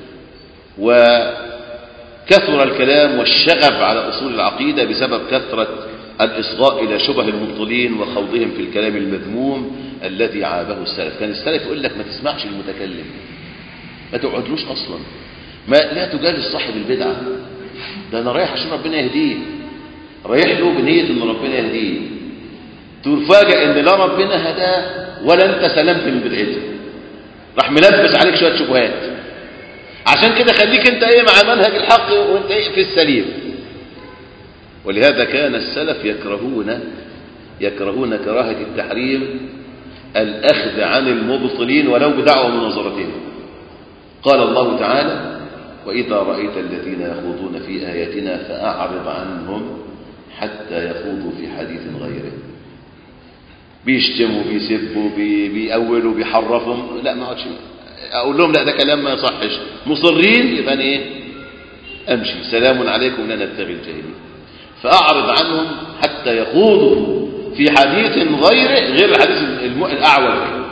وكثر الكلام والشغب على أصول العقيدة بسبب كثرة الإصغاء إلى شبه المبطلين وخوضهم في الكلام المذموم الذي عابه السلف كان السلف يقول لك ما تسمعش المتكلم ما تقعدلوش أصلا ما لا تجالس صاحب البدعة ده أنا رايح عشان ربنا يهديه رايح له بنية إن ربنا يهديه تفاجئ إن لا ربنا هداه ولا أنت سلمت من بدعته راح ملبس عليك شوية شبهات عشان كده خليك أنت إيه مع منهج الحق وأنت إيه في السليم ولهذا كان السلف يكرهون يكرهون كراهة التحريم الأخذ عن المبطلين ولو بدعوة مناظرتهم قال الله تعالى وإذا رأيت الذين يخوضون في آياتنا فأعرض عنهم حتى يخوضوا في حديث غيره بيشتموا بيسبوا بي بيأولوا بيحرفوا لا ما اقعدش اقول لهم لا ده كلام ما يصحش مصرين يبقى انا ايه امشي سلام عليكم لا نبتغي الجاهلين فاعرض عنهم حتى يخوضوا في حديث غيره غير الحديث الاعوج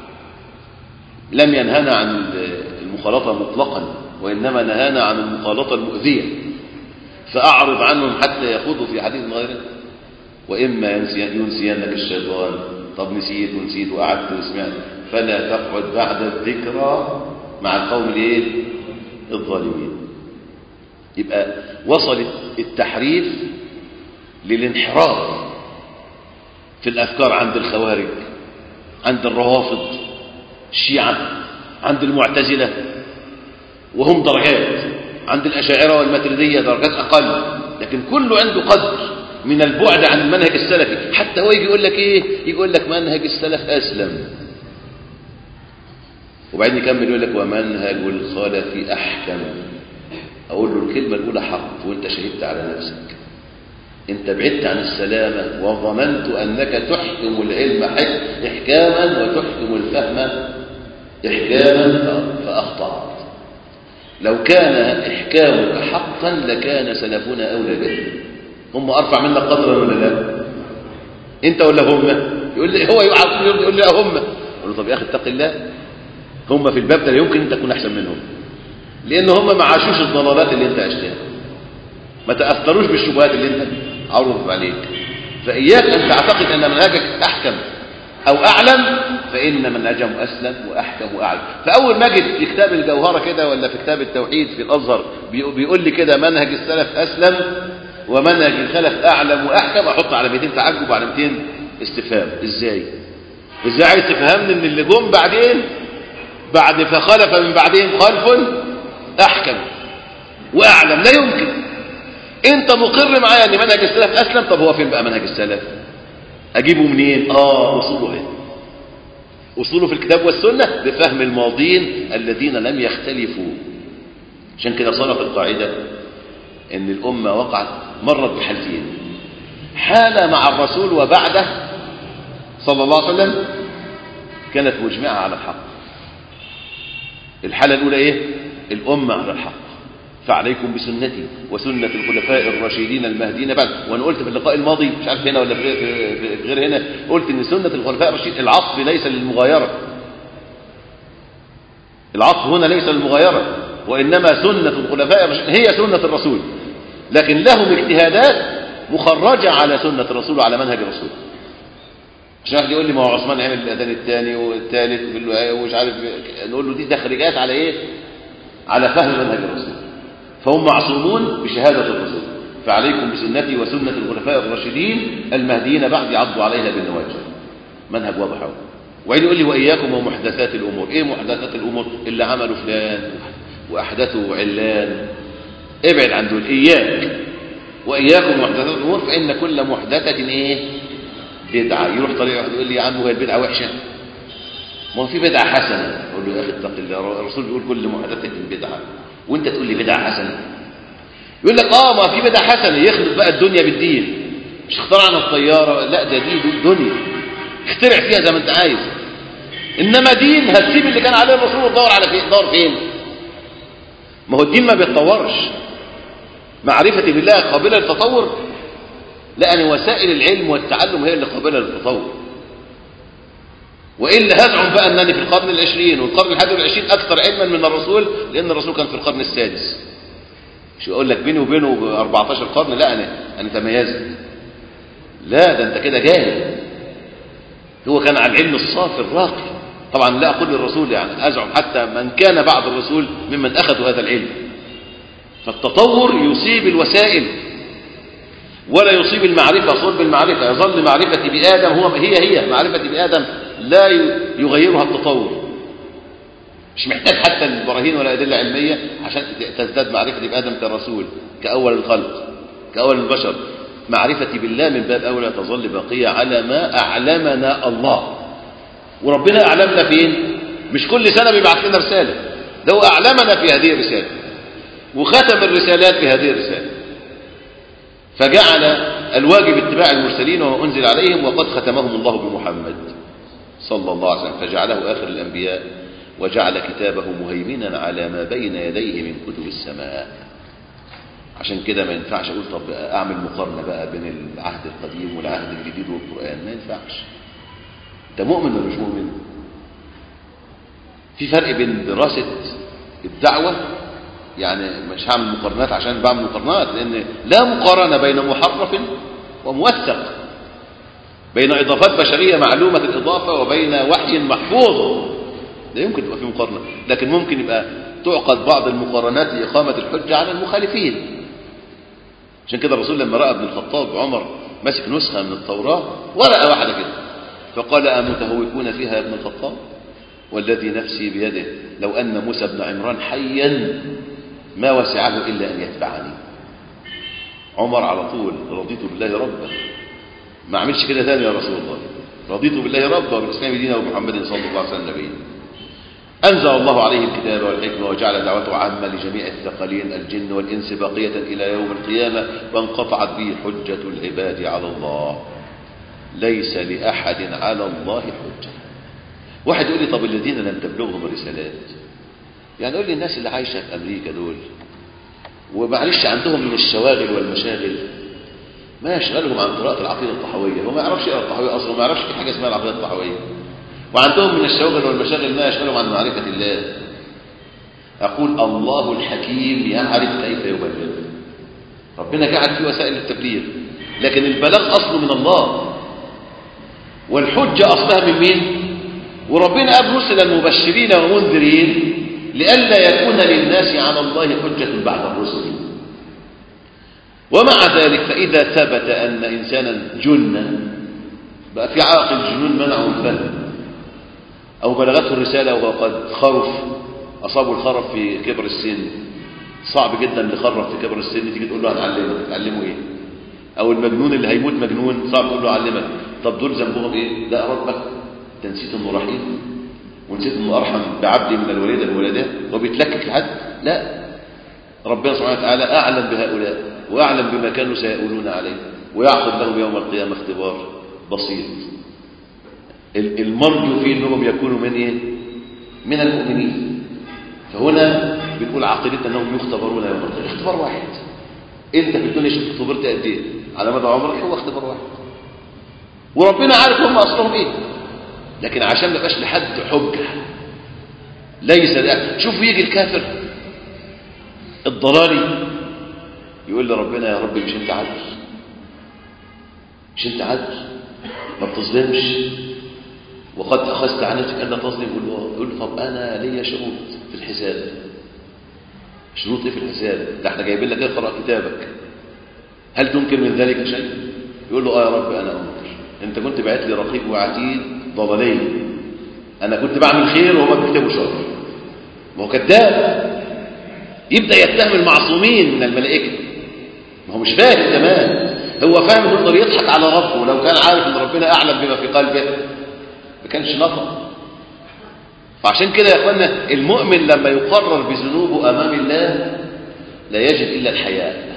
لم ينهنا عن المخالطه مطلقا وانما نهانا عن المخالطه المؤذيه فأعرض عنهم حتى يخوضوا في حديث غيره وإما ينسي- ينسينك الشيطان طب نسيت ونسيت وقعدت وسمعت فلا تقعد بعد الذكرى مع القوم الايه الظالمين يبقى وصل التحريف للانحراف في الأفكار عند الخوارج عند الروافض الشيعة عند المعتزلة وهم درجات عند الأشاعرة والماتريدية درجات أقل لكن كله عنده قدر من البعد عن المنهج السلفي حتى هو يجي يقول لك إيه يقول لك منهج السلف أسلم وبعدين يكمل يقول لك ومنهج الخلف أحكم أقول له الكلمة الأولى حق وأنت شهدت على نفسك أنت بعدت عن السلامة وظننت أنك تحكم العلم حك- إحكاما وتحكم الفهم إحكاما فأخطأت لو كان إحكامك حقا لكان سلفنا أولى به هم أرفع منك قدرا ولا لا أنت ولا هم يقول لي هو يقع- يقول لي لا هم أقول له طب يا أخي اتق الله هم في الباب ده لا يمكن أن تكون أحسن منهم لأن هم ما عاشوش الضلالات اللي أنت عشتها ما تأثروش بالشبهات اللي أنت عرضت عليك فإياك أن تعتقد أن منهجك أحكم أو أعلم فإن منهجهم أسلم وأحكم وأعلم فأول ما أجد في كتاب الجوهرة كده ولا في كتاب التوحيد في الأزهر بي- بيقول لي كده منهج السلف أسلم ومنهج الخلف أعلم وأحكم أحط علامتين تعجب وعلامتين استفهام إزاي؟ إزاي عايز تفهمني إن اللي جم بعدين بعد فخلف من بعدهم خلف أحكم وأعلم لا يمكن أنت مقر معايا أن منهج السلف أسلم طب هو فين بقى منهج السلف أجيبه منين آه أصوله هنا أصوله في الكتاب والسنة بفهم الماضين الذين لم يختلفوا عشان كده صارت القاعدة أن الأمة وقعت مرت بحالتين حالة مع الرسول وبعده صلى الله عليه وسلم كانت مجمعة على الحق الحالة الأولى إيه؟ الأمة على الحق فعليكم بسنتي وسنة الخلفاء الراشدين المهديين بعد وأنا قلت في اللقاء الماضي مش عارف هنا ولا في في- في غير هنا قلت إن سنة الخلفاء الراشدين العطف ليس للمغايرة العطف هنا ليس للمغايرة وإنما سنة الخلفاء الراشدين هي سنة الرسول لكن لهم اجتهادات مخرجة على سنة الرسول وعلى منهج الرسول عشان واحد يقول لي ما هو عثمان عمل الاذان الثاني والثالث ومش عارف نقول له دي تخريجات على ايه على فهم منهج الرسول فهم معصومون بشهاده الرسول فعليكم بسنتي وسنه الخلفاء الراشدين المهديين بعد عضوا عليها بالنواجذ منهج واضح اهو وعين يقول لي واياكم ومحدثات الامور ايه محدثات الامور اللي عملوا فلان واحدثوا علان ابعد عن دول اياك واياكم ومحدثات الامور فان كل محدثه ايه بدعة يروح طريق واحد يقول لي يا عم هو البدعة وحشة ما هو في بدعة حسنة أقول له يا أخي اتق الله الرسول بيقول كل محدثة بدعة وأنت تقول لي بدعة حسنة يقول لك آه ما في بدعة حسنة يخلط بقى الدنيا بالدين مش اخترعنا الطيارة لا ده دي دنيا اخترع فيها زي ما أنت عايز إنما دين هتسيب اللي كان عليه الرسول وتدور على فين دور فين ما هو الدين ما بيتطورش معرفتي بالله قابلة للتطور لأن وسائل العلم والتعلم هي اللي قابلة للتطور وإلا هزعم بقى أنني في القرن العشرين والقرن الحادي والعشرين أكثر علما من الرسول لأن الرسول كان في القرن السادس مش أقول لك بيني وبينه 14 قرن لا أنا أنا تميزت لا ده أنت كده جاهل هو كان على العلم الصافي الراقي طبعا لا أقول للرسول يعني أزعم حتى من كان بعد الرسول ممن أخذوا هذا العلم فالتطور يصيب الوسائل ولا يصيب المعرفة صلب المعرفة يظل معرفتي بآدم هو هي هي معرفتي بآدم لا يغيرها التطور مش محتاج حتى البراهين ولا أدلة علمية عشان تزداد معرفتي بآدم كرسول كأول الخلق كأول البشر معرفتي بالله من باب أولى تظل باقية على ما أعلمنا الله وربنا أعلمنا فين مش كل سنة بيبعث لنا رسالة ده هو أعلمنا في هذه الرسالة وختم الرسالات في هذه الرسالة فجعل الواجب اتباع المرسلين وما أنزل عليهم وقد ختمهم الله بمحمد صلى الله عليه وسلم فجعله آخر الأنبياء وجعل كتابه مهيمنا على ما بين يديه من كتب السماء عشان كده ما ينفعش أقول طب أعمل مقارنة بقى بين العهد القديم والعهد الجديد والقرآن ما ينفعش أنت مؤمن ولا مش مؤمن في فرق بين دراسة الدعوة يعني مش هعمل مقارنات عشان بعمل مقارنات لان لا مقارنه بين محرف وموثق بين اضافات بشريه معلومه الاضافه وبين وحي محفوظ لا يمكن تبقى في مقارنه لكن ممكن يبقى تعقد بعض المقارنات لاقامه الحجه على المخالفين عشان كده الرسول لما راى ابن الخطاب عمر ماسك نسخه من التوراه ورقه واحده كده فقال امتهوكون فيها يا ابن الخطاب والذي نفسي بيده لو ان موسى بن عمران حيا ما وسعه الا ان يتبعني عمر على طول رضيت بالله ربا ما عملش كده ثاني يا رسول الله رضيت بالله ربا وبالاسلام دينا ومحمد صلى الله عليه وسلم نبيا أنزل الله عليه الكتاب والحكمة وجعل دعوته عامة لجميع الثقلين الجن والإنس باقية إلى يوم القيامة وانقطعت به حجة العباد على الله ليس لأحد على الله حجة واحد يقول لي طب الذين لم تبلغهم الرسالات يعني يقول لي الناس اللي عايشة في أمريكا دول ومعلش عندهم من الشواغل والمشاغل ما يشغلهم عن قراءة العقيدة الطحوية هو ما يعرفش يقرأ الطحوية أصلا ما يعرفش في حاجة اسمها العقيدة الطحوية وعندهم من الشواغل والمشاغل ما يشغلهم عن معرفة الله أقول الله الحكيم يعرف كيف يبلغ ربنا جعل فيه وسائل التبليغ لكن البلاغ أصله من الله والحجة أصلها من مين وربنا قال رسلا مبشرين ومنذرين لئلا يكون للناس على الله حجة بعد الرسل ومع ذلك فإذا ثبت أن إنسانا جن بقى في عاقل جنون منعه الفهم أو بلغته الرسالة وهو قد خرف أصابه الخرف في كبر السن صعب جدا اللي خرف في كبر السن تيجي تقول له هنعلمك تعلمه ايه او المجنون اللي هيموت مجنون صعب تقول له علمك طب دول ذنبهم ايه لا ربك انت نسيت انه رحيم ونسيت انه ارحم بعبد من الوليده الولدات وبيتلكك لحد لا ربنا سبحانه وتعالى اعلم بهؤلاء واعلم بما كانوا سيقولون عليه ويعقد لهم يوم القيامه اختبار بسيط المرجو فيه انهم يكونوا من ايه من المؤمنين فهنا بنقول عقيدتنا انهم يختبرون يوم القيامه اختبار واحد انت في الدنيا شوف اختبرت قد ايه على مدى عمرك هو اختبار واحد وربنا عارف هم اصلهم ايه لكن عشان ما يبقاش لحد حجه ليس ده شوف يجي الكافر الضلالي يقول لربنا يا رب مش انت عدل مش انت عدل ما بتظلمش وقد اخذت عن نفسك الا تظلم يقول له يقول له طب انا ليا شروط في الحساب شروط ايه في الحساب ده احنا جايبين لك اقرا كتابك هل تنكر من ذلك شيء يقول له اه يا رب انا انكر انت كنت بعت لي رقيب وعتيد ضلالين انا كنت بعمل خير وهم بيكتبوا شر ما هو كذاب يبدا يتهم المعصومين من الملائكه ما هو مش فاهم كمان هو فاهم انه يقدر يضحك على ربه لو كان عارف ان ربنا اعلم بما في قلبه ما كانش نطق فعشان كده يا اخوانا المؤمن لما يقرر بذنوبه امام الله لا يجد الا الحياء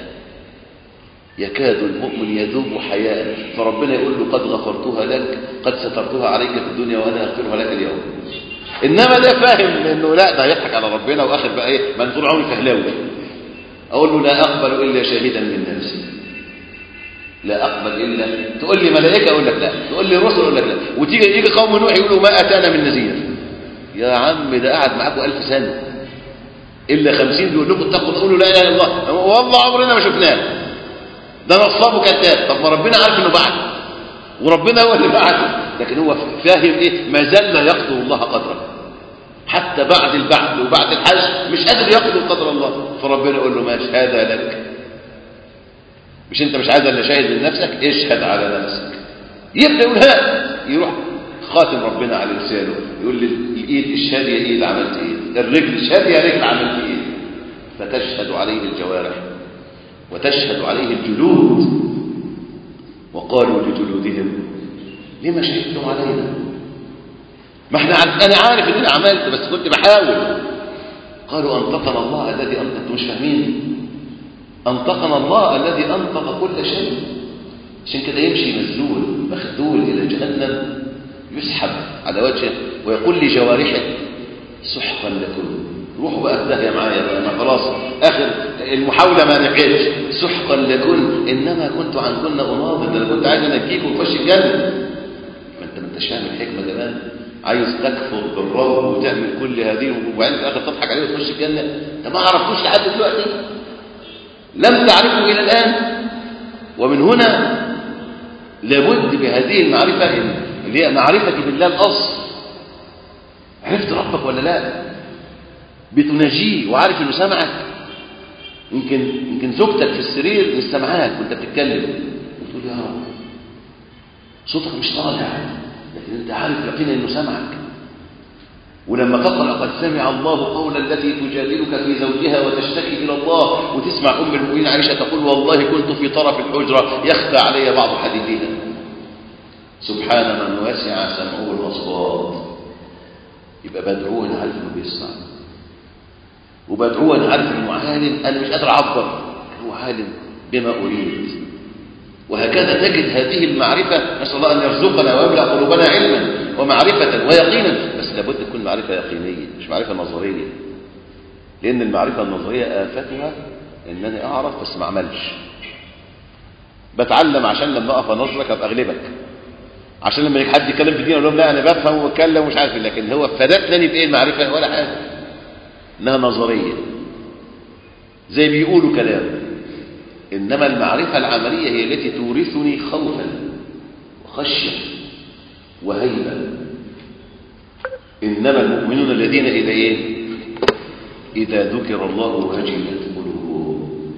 يكاد المؤمن يذوب حياء فربنا يقول له قد غفرتها لك قد سترتها عليك في الدنيا وانا اغفرها لك اليوم انما ده فاهم انه لا ده هيضحك على ربنا واخر بقى ايه ما طول عمري فهلاوي اقول له لا اقبل الا شاهدا من نفسي لا اقبل الا تقول لي ملائكه اقول لك لا تقول لي رسل اقول لك لا وتيجي يجي قوم نوح يقولوا ما اتانا من نذير يا عم ده قعد معاكم ألف سنه الا خمسين بيقول لكم اتقوا تقولوا لا اله الا الله والله عمرنا ما شفناه ده نصاب وكذاب طب ما ربنا عارف انه بعد وربنا هو اللي بعد لكن هو فاهم ايه ما زال لا يقدر الله قدره حتى بعد البعث وبعد الحج مش قادر يقدر قدر الله فربنا يقول له ماشي هذا لك مش انت مش عايز الا شاهد من نفسك اشهد على نفسك يبدا يقول ها يروح خاتم ربنا على لسانه يقول لي الايد اشهد يا ايد عملت ايه الرجل اشهد يا رجل عملت ايه فتشهد عليه الجوارح وتشهد عليه الجلود وقالوا لجلودهم لما شهدتم علينا ما احنا عارف انا عارف ان انا عملت بس كنت بحاول قالوا انطقنا الله الذي انطق انتم مش فاهمين انطقنا الله الذي انطق كل شيء عشان كده يمشي مذلول مخذول الى جهنم يسحب على وجهه ويقول لجوارحه سحقا لكم روحوا بقى في داهيه معايا بقى انا خلاص اخر المحاوله ما نفعتش سحقا لكن انما كنت عنكن اناضل ده انا كنت عايز انجيكم وتخش الجنه ما انت ما انتش فاهم الحكمه كمان عايز تكفر بالرب وتعمل كل هذه وبعدين في الاخر تضحك عليه وتخش الجنه انت ما عرفتوش لحد دلوقتي لم تعرفه الى الان ومن هنا لابد بهذه المعرفه اللي هي معرفه بالله الاصل عرفت ربك ولا لا بتناجيه وعارف انه سامعك يمكن يمكن زوجتك في السرير مش سامعاك وانت بتتكلم وتقول يا رب صوتك مش طالع لكن انت عارف يقينا انه سمعك ولما تقرا قد سمع الله قول التي تجادلك في زوجها وتشتكي الى الله وتسمع ام المؤمنين عائشه تقول والله كنت في طرف الحجره يخفى علي بعض حديثها سبحان من وسع سمعه الاصوات يبقى بدعوه انا عارف انه بيسمع وبدعوه انا عارف انه عالم انا مش قادر اعبر هو عالم بما اريد وهكذا تجد هذه المعرفة نسأل الله أن يرزقنا ويملأ قلوبنا علما ومعرفة ويقينا بس لابد تكون معرفة يقينية مش معرفة نظرية لأن المعرفة النظرية آفتها إنني أعرف بس ما أعملش بتعلم عشان لما أقف أنظرك أبقى أغلبك عشان لما يجي حد يتكلم في الدين أقول لهم لا أنا بفهم وبتكلم ومش عارف لكن هو فادتني بإيه المعرفة ولا حاجة إنها نظرية زي بيقولوا كلام إنما المعرفة العملية هي التي تورثني خوفا وخشية وهيبة إنما المؤمنون الذين إذا إيه إذا ذكر الله وجلت قلوبهم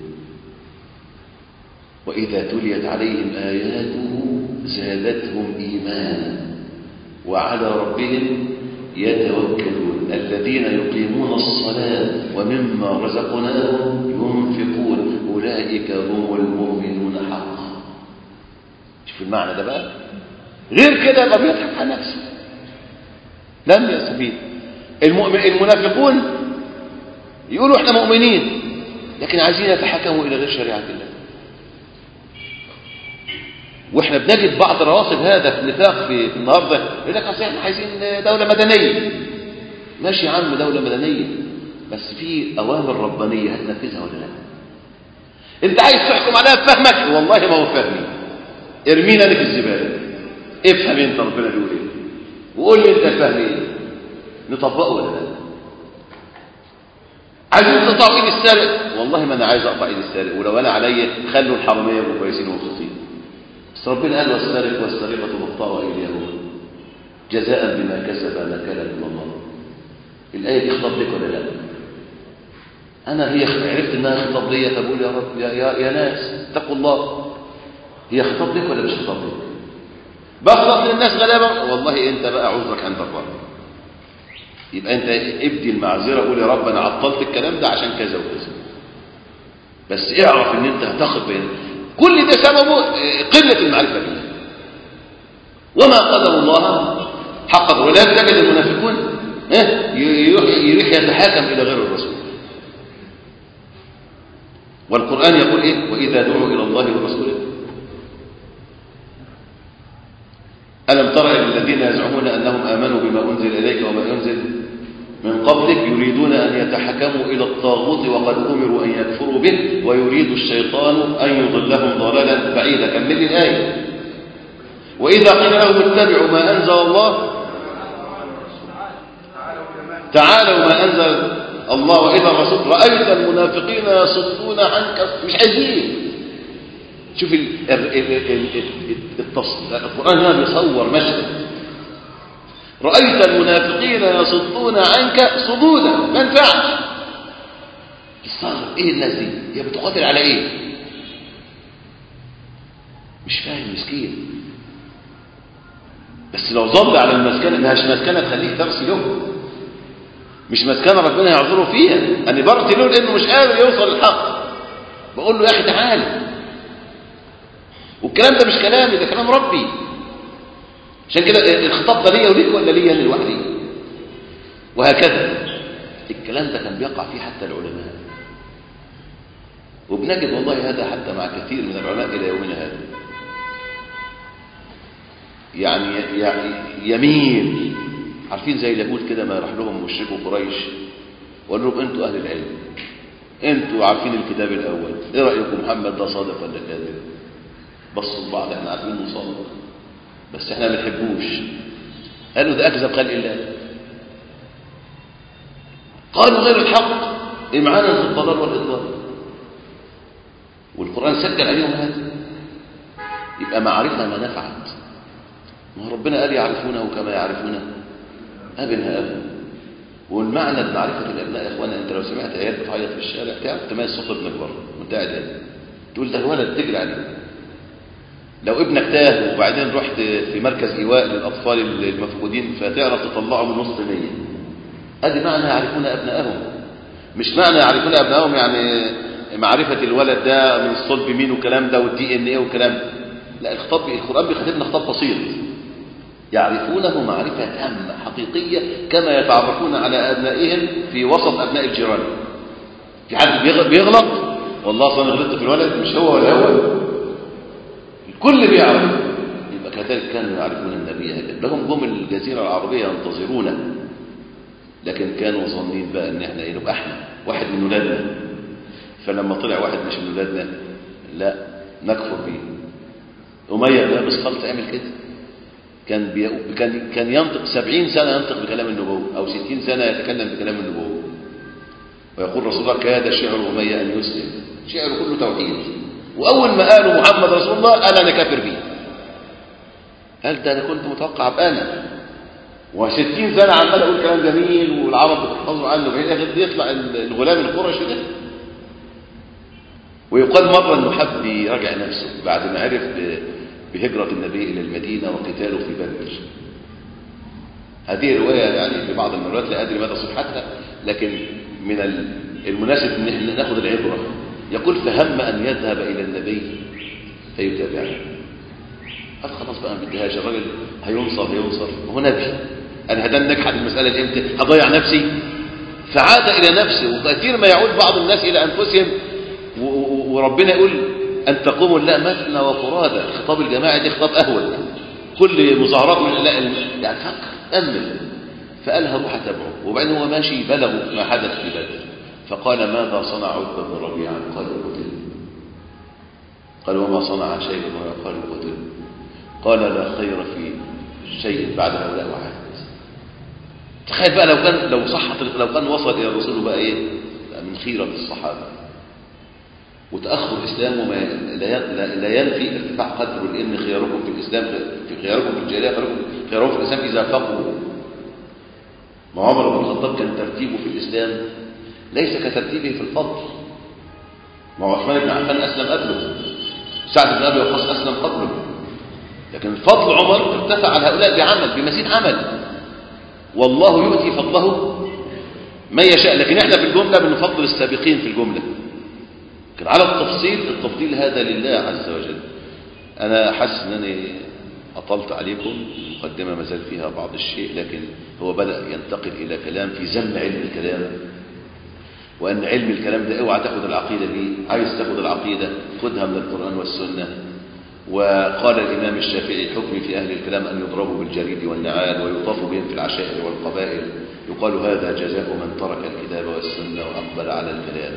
وإذا تليت عليهم آياته زادتهم إيمانا وعلى ربهم يتوكلون الذين يقيمون الصلاة ومما رزقناهم ينفقون أولئك هم المؤمنون حقا شوف المعنى ده بقى غير كده يبقى بيضحك على نفسه لم يستفيد المؤمن المنافقون يقولوا احنا مؤمنين لكن عايزين يتحكموا الى غير شريعه الله واحنا بنجد بعض رواسب هذا في النفاق في النهارده يقول لك اصل احنا عايزين دوله مدنيه ماشي يا عم دوله مدنيه بس في اوامر ربانيه هتنفذها ولا لا انت عايز تحكم عليها بفهمك والله ما هو فهمي ارمينا انا في الزباله افهم انت ربنا بيقول ايه وقول لي انت فاهم ايه نطبقه ولا لا عايزين تقطعوا ايد السارق والله ما انا عايز اقطع ايد السارق ولو انا عليا خلوا الحراميه يبقوا كويسين ومبسوطين بس ربنا قال والسارق والسارقه مقطعوا ايديهم جزاء بما كسب نكالا من الله الايه دي خطاب لك ولا لا انا هي عرفت انها خطاب ليا فبقول يا رب يا, يا, يا ناس اتقوا الله هي خطاب لك ولا مش خطاب لك بخلص للناس غلابه والله انت بقى عذرك عند الله يبقى انت ابدي المعذره قول يا رب انا عطلت الكلام ده عشان كذا وكذا بس اعرف ان انت هتاخد بين كل ده سببه قله المعرفه بالله وما قدر الله حق قدره ولذلك تجد المنافقون يروح يروح يتحاكم الى غير الرسول والقران يقول ايه واذا دعوا الى الله ورسوله ألم تر إلى الذين يزعمون أنهم آمنوا بما أنزل إليك وما ينزل من قبلك يريدون أن يتحكموا إلى الطاغوت وقد أمروا أن يكفروا به ويريد الشيطان أن يضلهم ضلالا بعيدا كمل لي الآية وإذا قيل لهم اتبعوا ما أنزل الله تعالوا ما أنزل الله وإذا الرسول رأيت المنافقين يصدون عنك مش عايزين شوف ال ال ال القرآن هنا بيصور مشهد رأيت المنافقين يصدون عنك صدودا ما ينفعش تستغرب ايه الناس دي هي بتقاتل على ايه مش فاهم مسكين بس لو ظل على المسكنه مش مسكنه تخليه ترسي له مش مسكنه ربنا يعذره فيها انا برتي له لانه مش قادر يوصل للحق بقول له يا اخي تعالى والكلام ده مش كلامي ده كلام ربي عشان كده الخطاب ده ليا وليك ولا ليا لوحدي وهكذا الكلام ده كان بيقع فيه حتى العلماء وبنجد والله هذا حتى مع كثير من العلماء الى يومنا هذا يعني يميل عارفين زي اليهود كده ما راح لهم مشركوا قريش وقال لهم انتوا اهل العلم انتوا عارفين الكتاب الاول ايه رايكم محمد ده صادق ولا كاذب بصوا لبعض احنا عارفين انه صادق بس احنا ما بنحبوش قالوا ده أكذب خلق الله قالوا غير الحق إمعانا في الضلال والإضلال والقرآن سجل عليهم هذا يبقى معرفة ما نفعت ما ربنا قال يعرفونه كما يعرفون أبناءهم والمعنى معرفة الأبناء يا إخوانا أنت لو سمعت آيات بتعيط في الشارع تعرف تميز صوت ابنك بره وأنت قاعد هنا تقول ده الولد تجري عليه لو ابنك تاه وبعدين رحت في مركز إيواء للأطفال المفقودين فتعرف تطلعه من وسط مية ادي معنى يعرفون أبنائهم مش معنى يعرفون أبنائهم يعني معرفة الولد ده من الصلب مين والكلام ده والدي ان ايه والكلام ده لا الخطاب القرآن بيخاطبنا خطاب بسيط يعرفونه معرفة تامة حقيقية كما يتعرفون على أبنائهم في وسط أبناء الجيران في حد بيغلط والله أصلا غلطت في الولد مش هو ولا هو الكل بيعرف يبقى كذلك كانوا يعرفون النبي هكذا لهم جم الجزيرة العربية ينتظرونه لكن كانوا ظنين بقى ان احنا ايه نبقى احنا واحد من ولادنا فلما طلع واحد مش من ولادنا لا نكفر به أمية بن أبي خالص عمل كده كان بي... كان كان ينطق سبعين سنة ينطق بكلام النبوة أو ستين سنة يتكلم بكلام النبوة ويقول رسول الله كاد شعر أمية أن يسلم شعر كله توحيد وأول ما قالوا محمد رسول الله قال أنا كافر به قال ده أنا كنت متوقع أبقى أنا وستين سنة عمال أقول كلام جميل والعرب بتحفظوا عنه في الآخر يطلع الغلام القرشي ده ويقال مرة أنه حب يراجع نفسه بعد ما عرف بهجرة النبي إلى المدينة وقتاله في بدر هذه رواية يعني في بعض المرات لا أدري مدى صحتها لكن من المناسب أن احنا ناخذ العبرة يقول فهم أن يذهب إلى النبي فيتابعه قال خلاص بقى ما بديهاش الراجل هينصر هينصر وهو نبي أنا هدان نجحت المسألة دي امتى هضيع نفسي فعاد إلى نفسه وكثير ما يعود بعض الناس إلى أنفسهم وربنا يقول أن تقوموا لا مثنى وفرادى خطاب الجماعة دي خطاب أهون كل مظاهرات من لا يعني فكر أمل فقال هروح أتابعه وبعدين هو ماشي بلغوا ما حدث في بدر فقال ماذا صنع عتبة بن ربيعة قال قتل قال وما صنع شيء قال قتل قال لا خير في شيء بعد هؤلاء واحد تخيل بقى لو كان لو صحت لو كان وصل الى الرسول بقى ايه بقى من خيره الصحابه وتاخر الاسلام وما لا, لا ينفي ارتفاع قدره لان خياركم في الاسلام في خياركم في الجاهليه خياركم خيارهم في الاسلام اذا فقهوا ما عمر بن الخطاب كان ترتيبه في الاسلام ليس كترتيبه في الفضل ما هو عثمان بن عفان اسلم قبله سعد بن ابي وقاص اسلم قبله لكن فضل عمر ارتفع على هؤلاء بعمل بمزيد عمل والله يؤتي فضله من يشاء لكن احنا في الجملة بنفضل السابقين في الجملة لكن على التفصيل التفضيل هذا لله عز وجل أنا حاسس أنني أطلت عليكم المقدمة ما زال فيها بعض الشيء لكن هو بدأ ينتقل إلى كلام في ذم علم الكلام وأن علم الكلام ده اوعى تاخد العقيدة دي عايز تاخد العقيدة خدها من القرآن والسنة وقال الإمام الشافعي الحكم في أهل الكلام أن يضربوا بالجريد والنعال ويطاف بهم في العشائر والقبائل يقال هذا جزاء من ترك الكتاب والسنة وأقبل على الكلام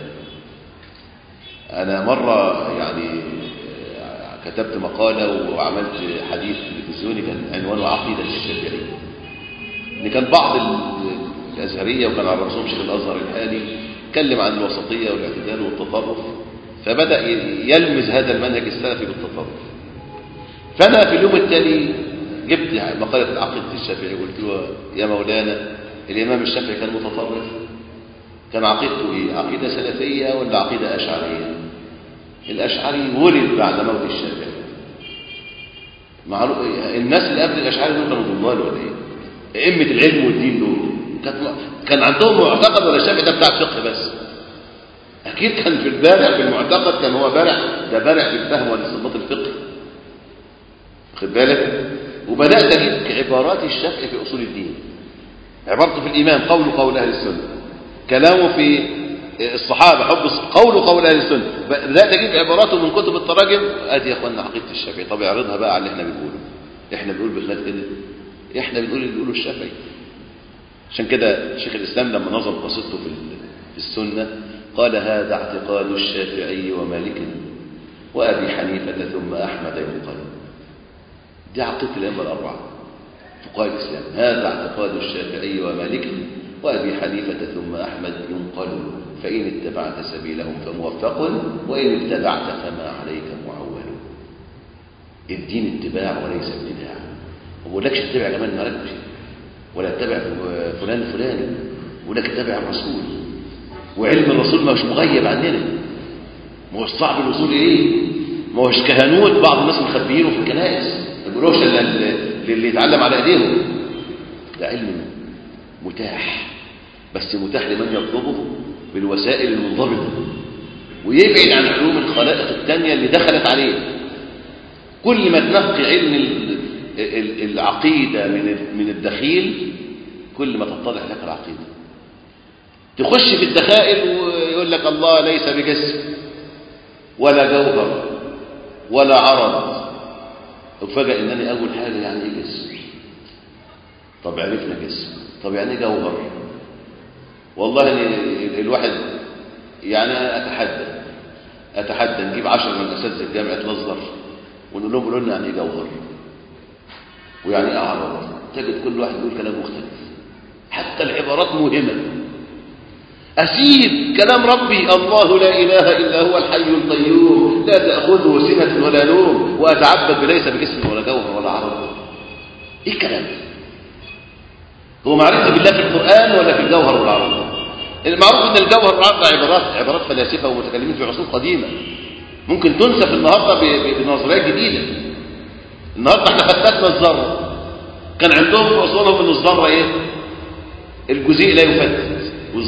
أنا مرة يعني كتبت مقالة وعملت حديث تلفزيوني كان عنوانه عقيدة الشافعي إن كان بعض الأزهرية وكان على رأسهم شيخ الأزهر الحالي اتكلم عن الوسطية والاعتدال والتطرف فبدأ يلمز هذا المنهج السلفي بالتطرف فأنا في اليوم التالي جبت مقالة عقيدة الشافعي وقلت له يا مولانا الإمام الشافعي كان متطرف كان عقيدته إيه؟ عقيدة سلفية ولا عقيدة أشعرية الأشعري ولد بعد موت الشافعي معروف الناس اللي قبل الأشعري دول كانوا ضلال ولا إيه؟ أئمة العلم والدين دول كان عندهم معتقد ولا الشافعي ده بتاع الفقه بس أكيد كان في البارع في المعتقد كان هو بارع ده بارع في الفهم والاستنباط الفقهي خد بالك وبدأت أجيب عبارات الشافعي في أصول الدين عبارته في الإيمان قوله قول أهل السنة كلامه في الصحابة حب قوله قول أهل السنة بدأت أجيب عباراته من كتب التراجم أدي يا أخوانا عقيدة الشافعي طب اعرضها بقى على اللي احنا بنقوله احنا بنقول بخلاف كده احنا بنقول اللي بيقوله الشافعي عشان كده شيخ الإسلام لما نظم قصيدته في السنة قال هذا اعتقاد الشافعي ومالك وأبي حنيفة ثم أحمد ينقل دي عقيدة الأئمة الأربعة فقهاء الإسلام هذا اعتقاد الشافعي ومالك وأبي حنيفة ثم أحمد ينقل فإن اتبعت سبيلهم فموفق وإن ابتدعت فما عليك معول الدين اتباع وليس ابتداع ما بقولكش اتبع كمان مالكش ولا اتبع فلان الفلاني بقول لك اتبع الرسول وعلم الرسول ما هوش مغيب عننا ما هوش صعب الوصول اليه ما هوش كهنوت بعض الناس مخبيينه في الكنائس ما بيقولوش الا اللي يتعلم على ايديهم ده علم متاح بس متاح لمن يطلبه بالوسائل المنضبطه ويبعد عن علوم الخلائق الثانيه اللي دخلت عليه كل ما تنقي علم العقيده من من الدخيل كل ما تتضح لك العقيده تخش في الدخائل ويقول لك الله ليس بجسم ولا جوهر ولا عرض وفجأة انني اول حاجه يعني ايه جسم طب عرفنا جسم طب يعني ايه جوهر والله الواحد يعني اتحدى اتحدى نجيب عشر من اساتذه جامعه الازهر ونقول لهم قولوا لنا يعني ايه جوهر ويعني ايه عرض تجد كل واحد يقول كلام مختلف حتى العبارات مهمه أسيب كلام ربي الله لا إله إلا هو الحي القيوم لا تأخذه سنة ولا نوم وأتعبد بليس بجسم ولا جوهر ولا عرض إيه الكلام هو معرفة بالله في القرآن ولا في الجوهر والعرض المعروف أن الجوهر والعرض عبارات عبارات فلاسفة ومتكلمين في عصور قديمة ممكن تنسف النهاردة بنظريات جديدة النهاردة احنا فتتنا الذرة كان عندهم في أصولهم أن الذرة إيه الجزيء لا يفتت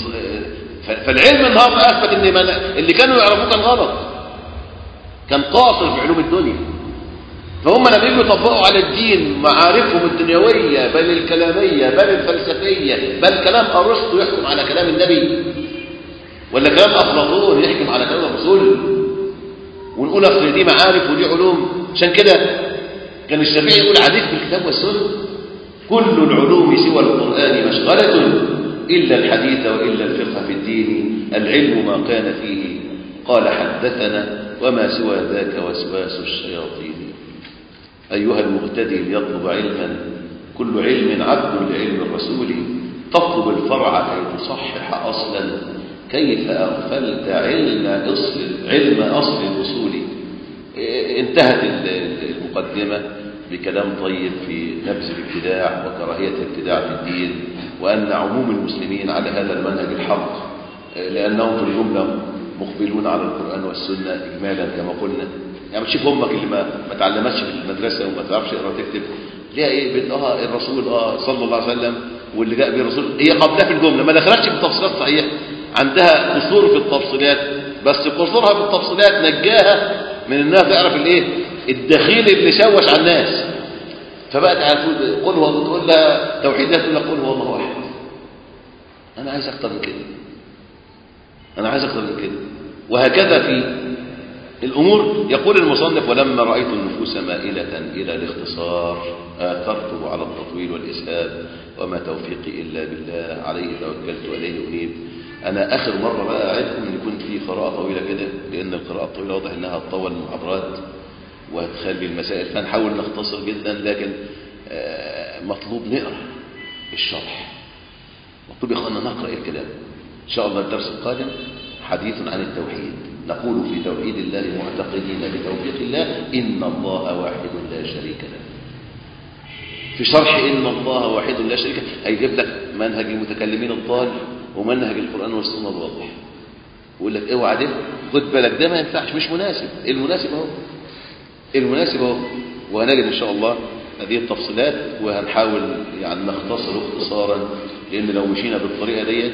فالعلم النهارده اثبت ان اللي كانوا يعرفوه كان غلط كان قاصر في علوم الدنيا فهم لما يجوا يطبقوا على الدين معارفهم الدنيويه بل الكلاميه بل الفلسفيه بل كلام ارسطو يحكم على كلام النبي ولا كلام افلاطون يحكم على كلام الرسول ونقول اصل دي معارف ودي علوم عشان كده كان الشافعي يقول عليك بالكتاب والسنه كل العلوم سوى القران مشغله إلا الحديث وإلا الفقه في الدين العلم ما كان فيه قال حدثنا وما سوى ذاك وسواس الشياطين أيها المغتدي يطلب علما كل علم عبد لعلم الرسول تطلب الفرع كي تصحح أصلا كيف أغفلت علم أصل علم أصل الأصول انتهت المقدمة بكلام طيب في نبذ الابتداع وكراهية الابتداع في الدين وأن عموم المسلمين على هذا المنهج الحق لأنهم في الجملة مقبلون على القرآن والسنة إجمالا كما قلنا يعني تشوف أمك اللي ما ما تعلمتش في المدرسة وما تعرفش تقرا وتكتب ليها إيه بت... آه الرسول آه صلى الله عليه وسلم واللي جاء به الرسول هي قبلها في الجملة ما دخلتش في التفصيلات صحيح عندها قصور في التفصيلات بس قصورها في التفصيلات نجاها من انها تعرف الايه الدخيل اللي شوش على الناس فبقت عارفين قل هو تقول لها توحيدات تقول لها قل هو الله واحد انا عايز اكتر من كده انا عايز اكتر من كده وهكذا في الامور يقول المصنف ولما رايت النفوس مائله الى الاختصار اثرته على التطويل والاسهاب وما توفيقي الا بالله عليه توكلت واليه انيب انا اخر مره بقى اعدكم ان يكون في قراءه طويله كده لان القراءه الطويله واضح انها هتطول المحاضرات وهتخلي المسائل فنحاول نختصر جدا لكن مطلوب نقرا الشرح مطلوب يا اخوانا نقرا الكلام ان شاء الله الدرس القادم حديث عن التوحيد نقول في توحيد الله معتقدين بتوفيق الله ان الله واحد لا شريك له في شرح ان الله واحد لا شريك له هيجيب لك منهج المتكلمين الضال ومنهج القران والسنه الواضح ويقول لك اوعى ده خد بالك ده ما ينفعش مش مناسب المناسب اهو المناسب اهو وهنجد ان شاء الله هذه التفصيلات وهنحاول يعني نختصر اختصارا لان لو مشينا بالطريقه ديت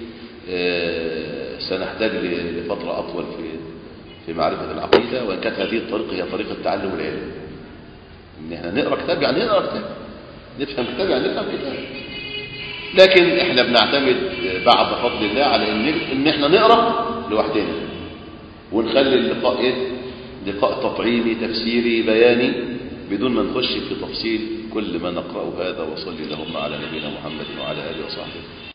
سنحتاج لفتره اطول في في معرفه العقيده وان كانت هذه الطريقه هي طريقه تعلم العلم ان احنا نقرا كتاب يعني نقرا كتاب نفهم كتاب يعني نفهم كتاب لكن احنا بنعتمد بعد فضل الله على ان ان احنا نقرا لوحدنا ونخلي اللقاء ايه لقاء تطعيمي تفسيري بياني بدون ما نخش في تفصيل كل ما نقرأه هذا وصلي اللهم على نبينا محمد وعلى آله وصحبه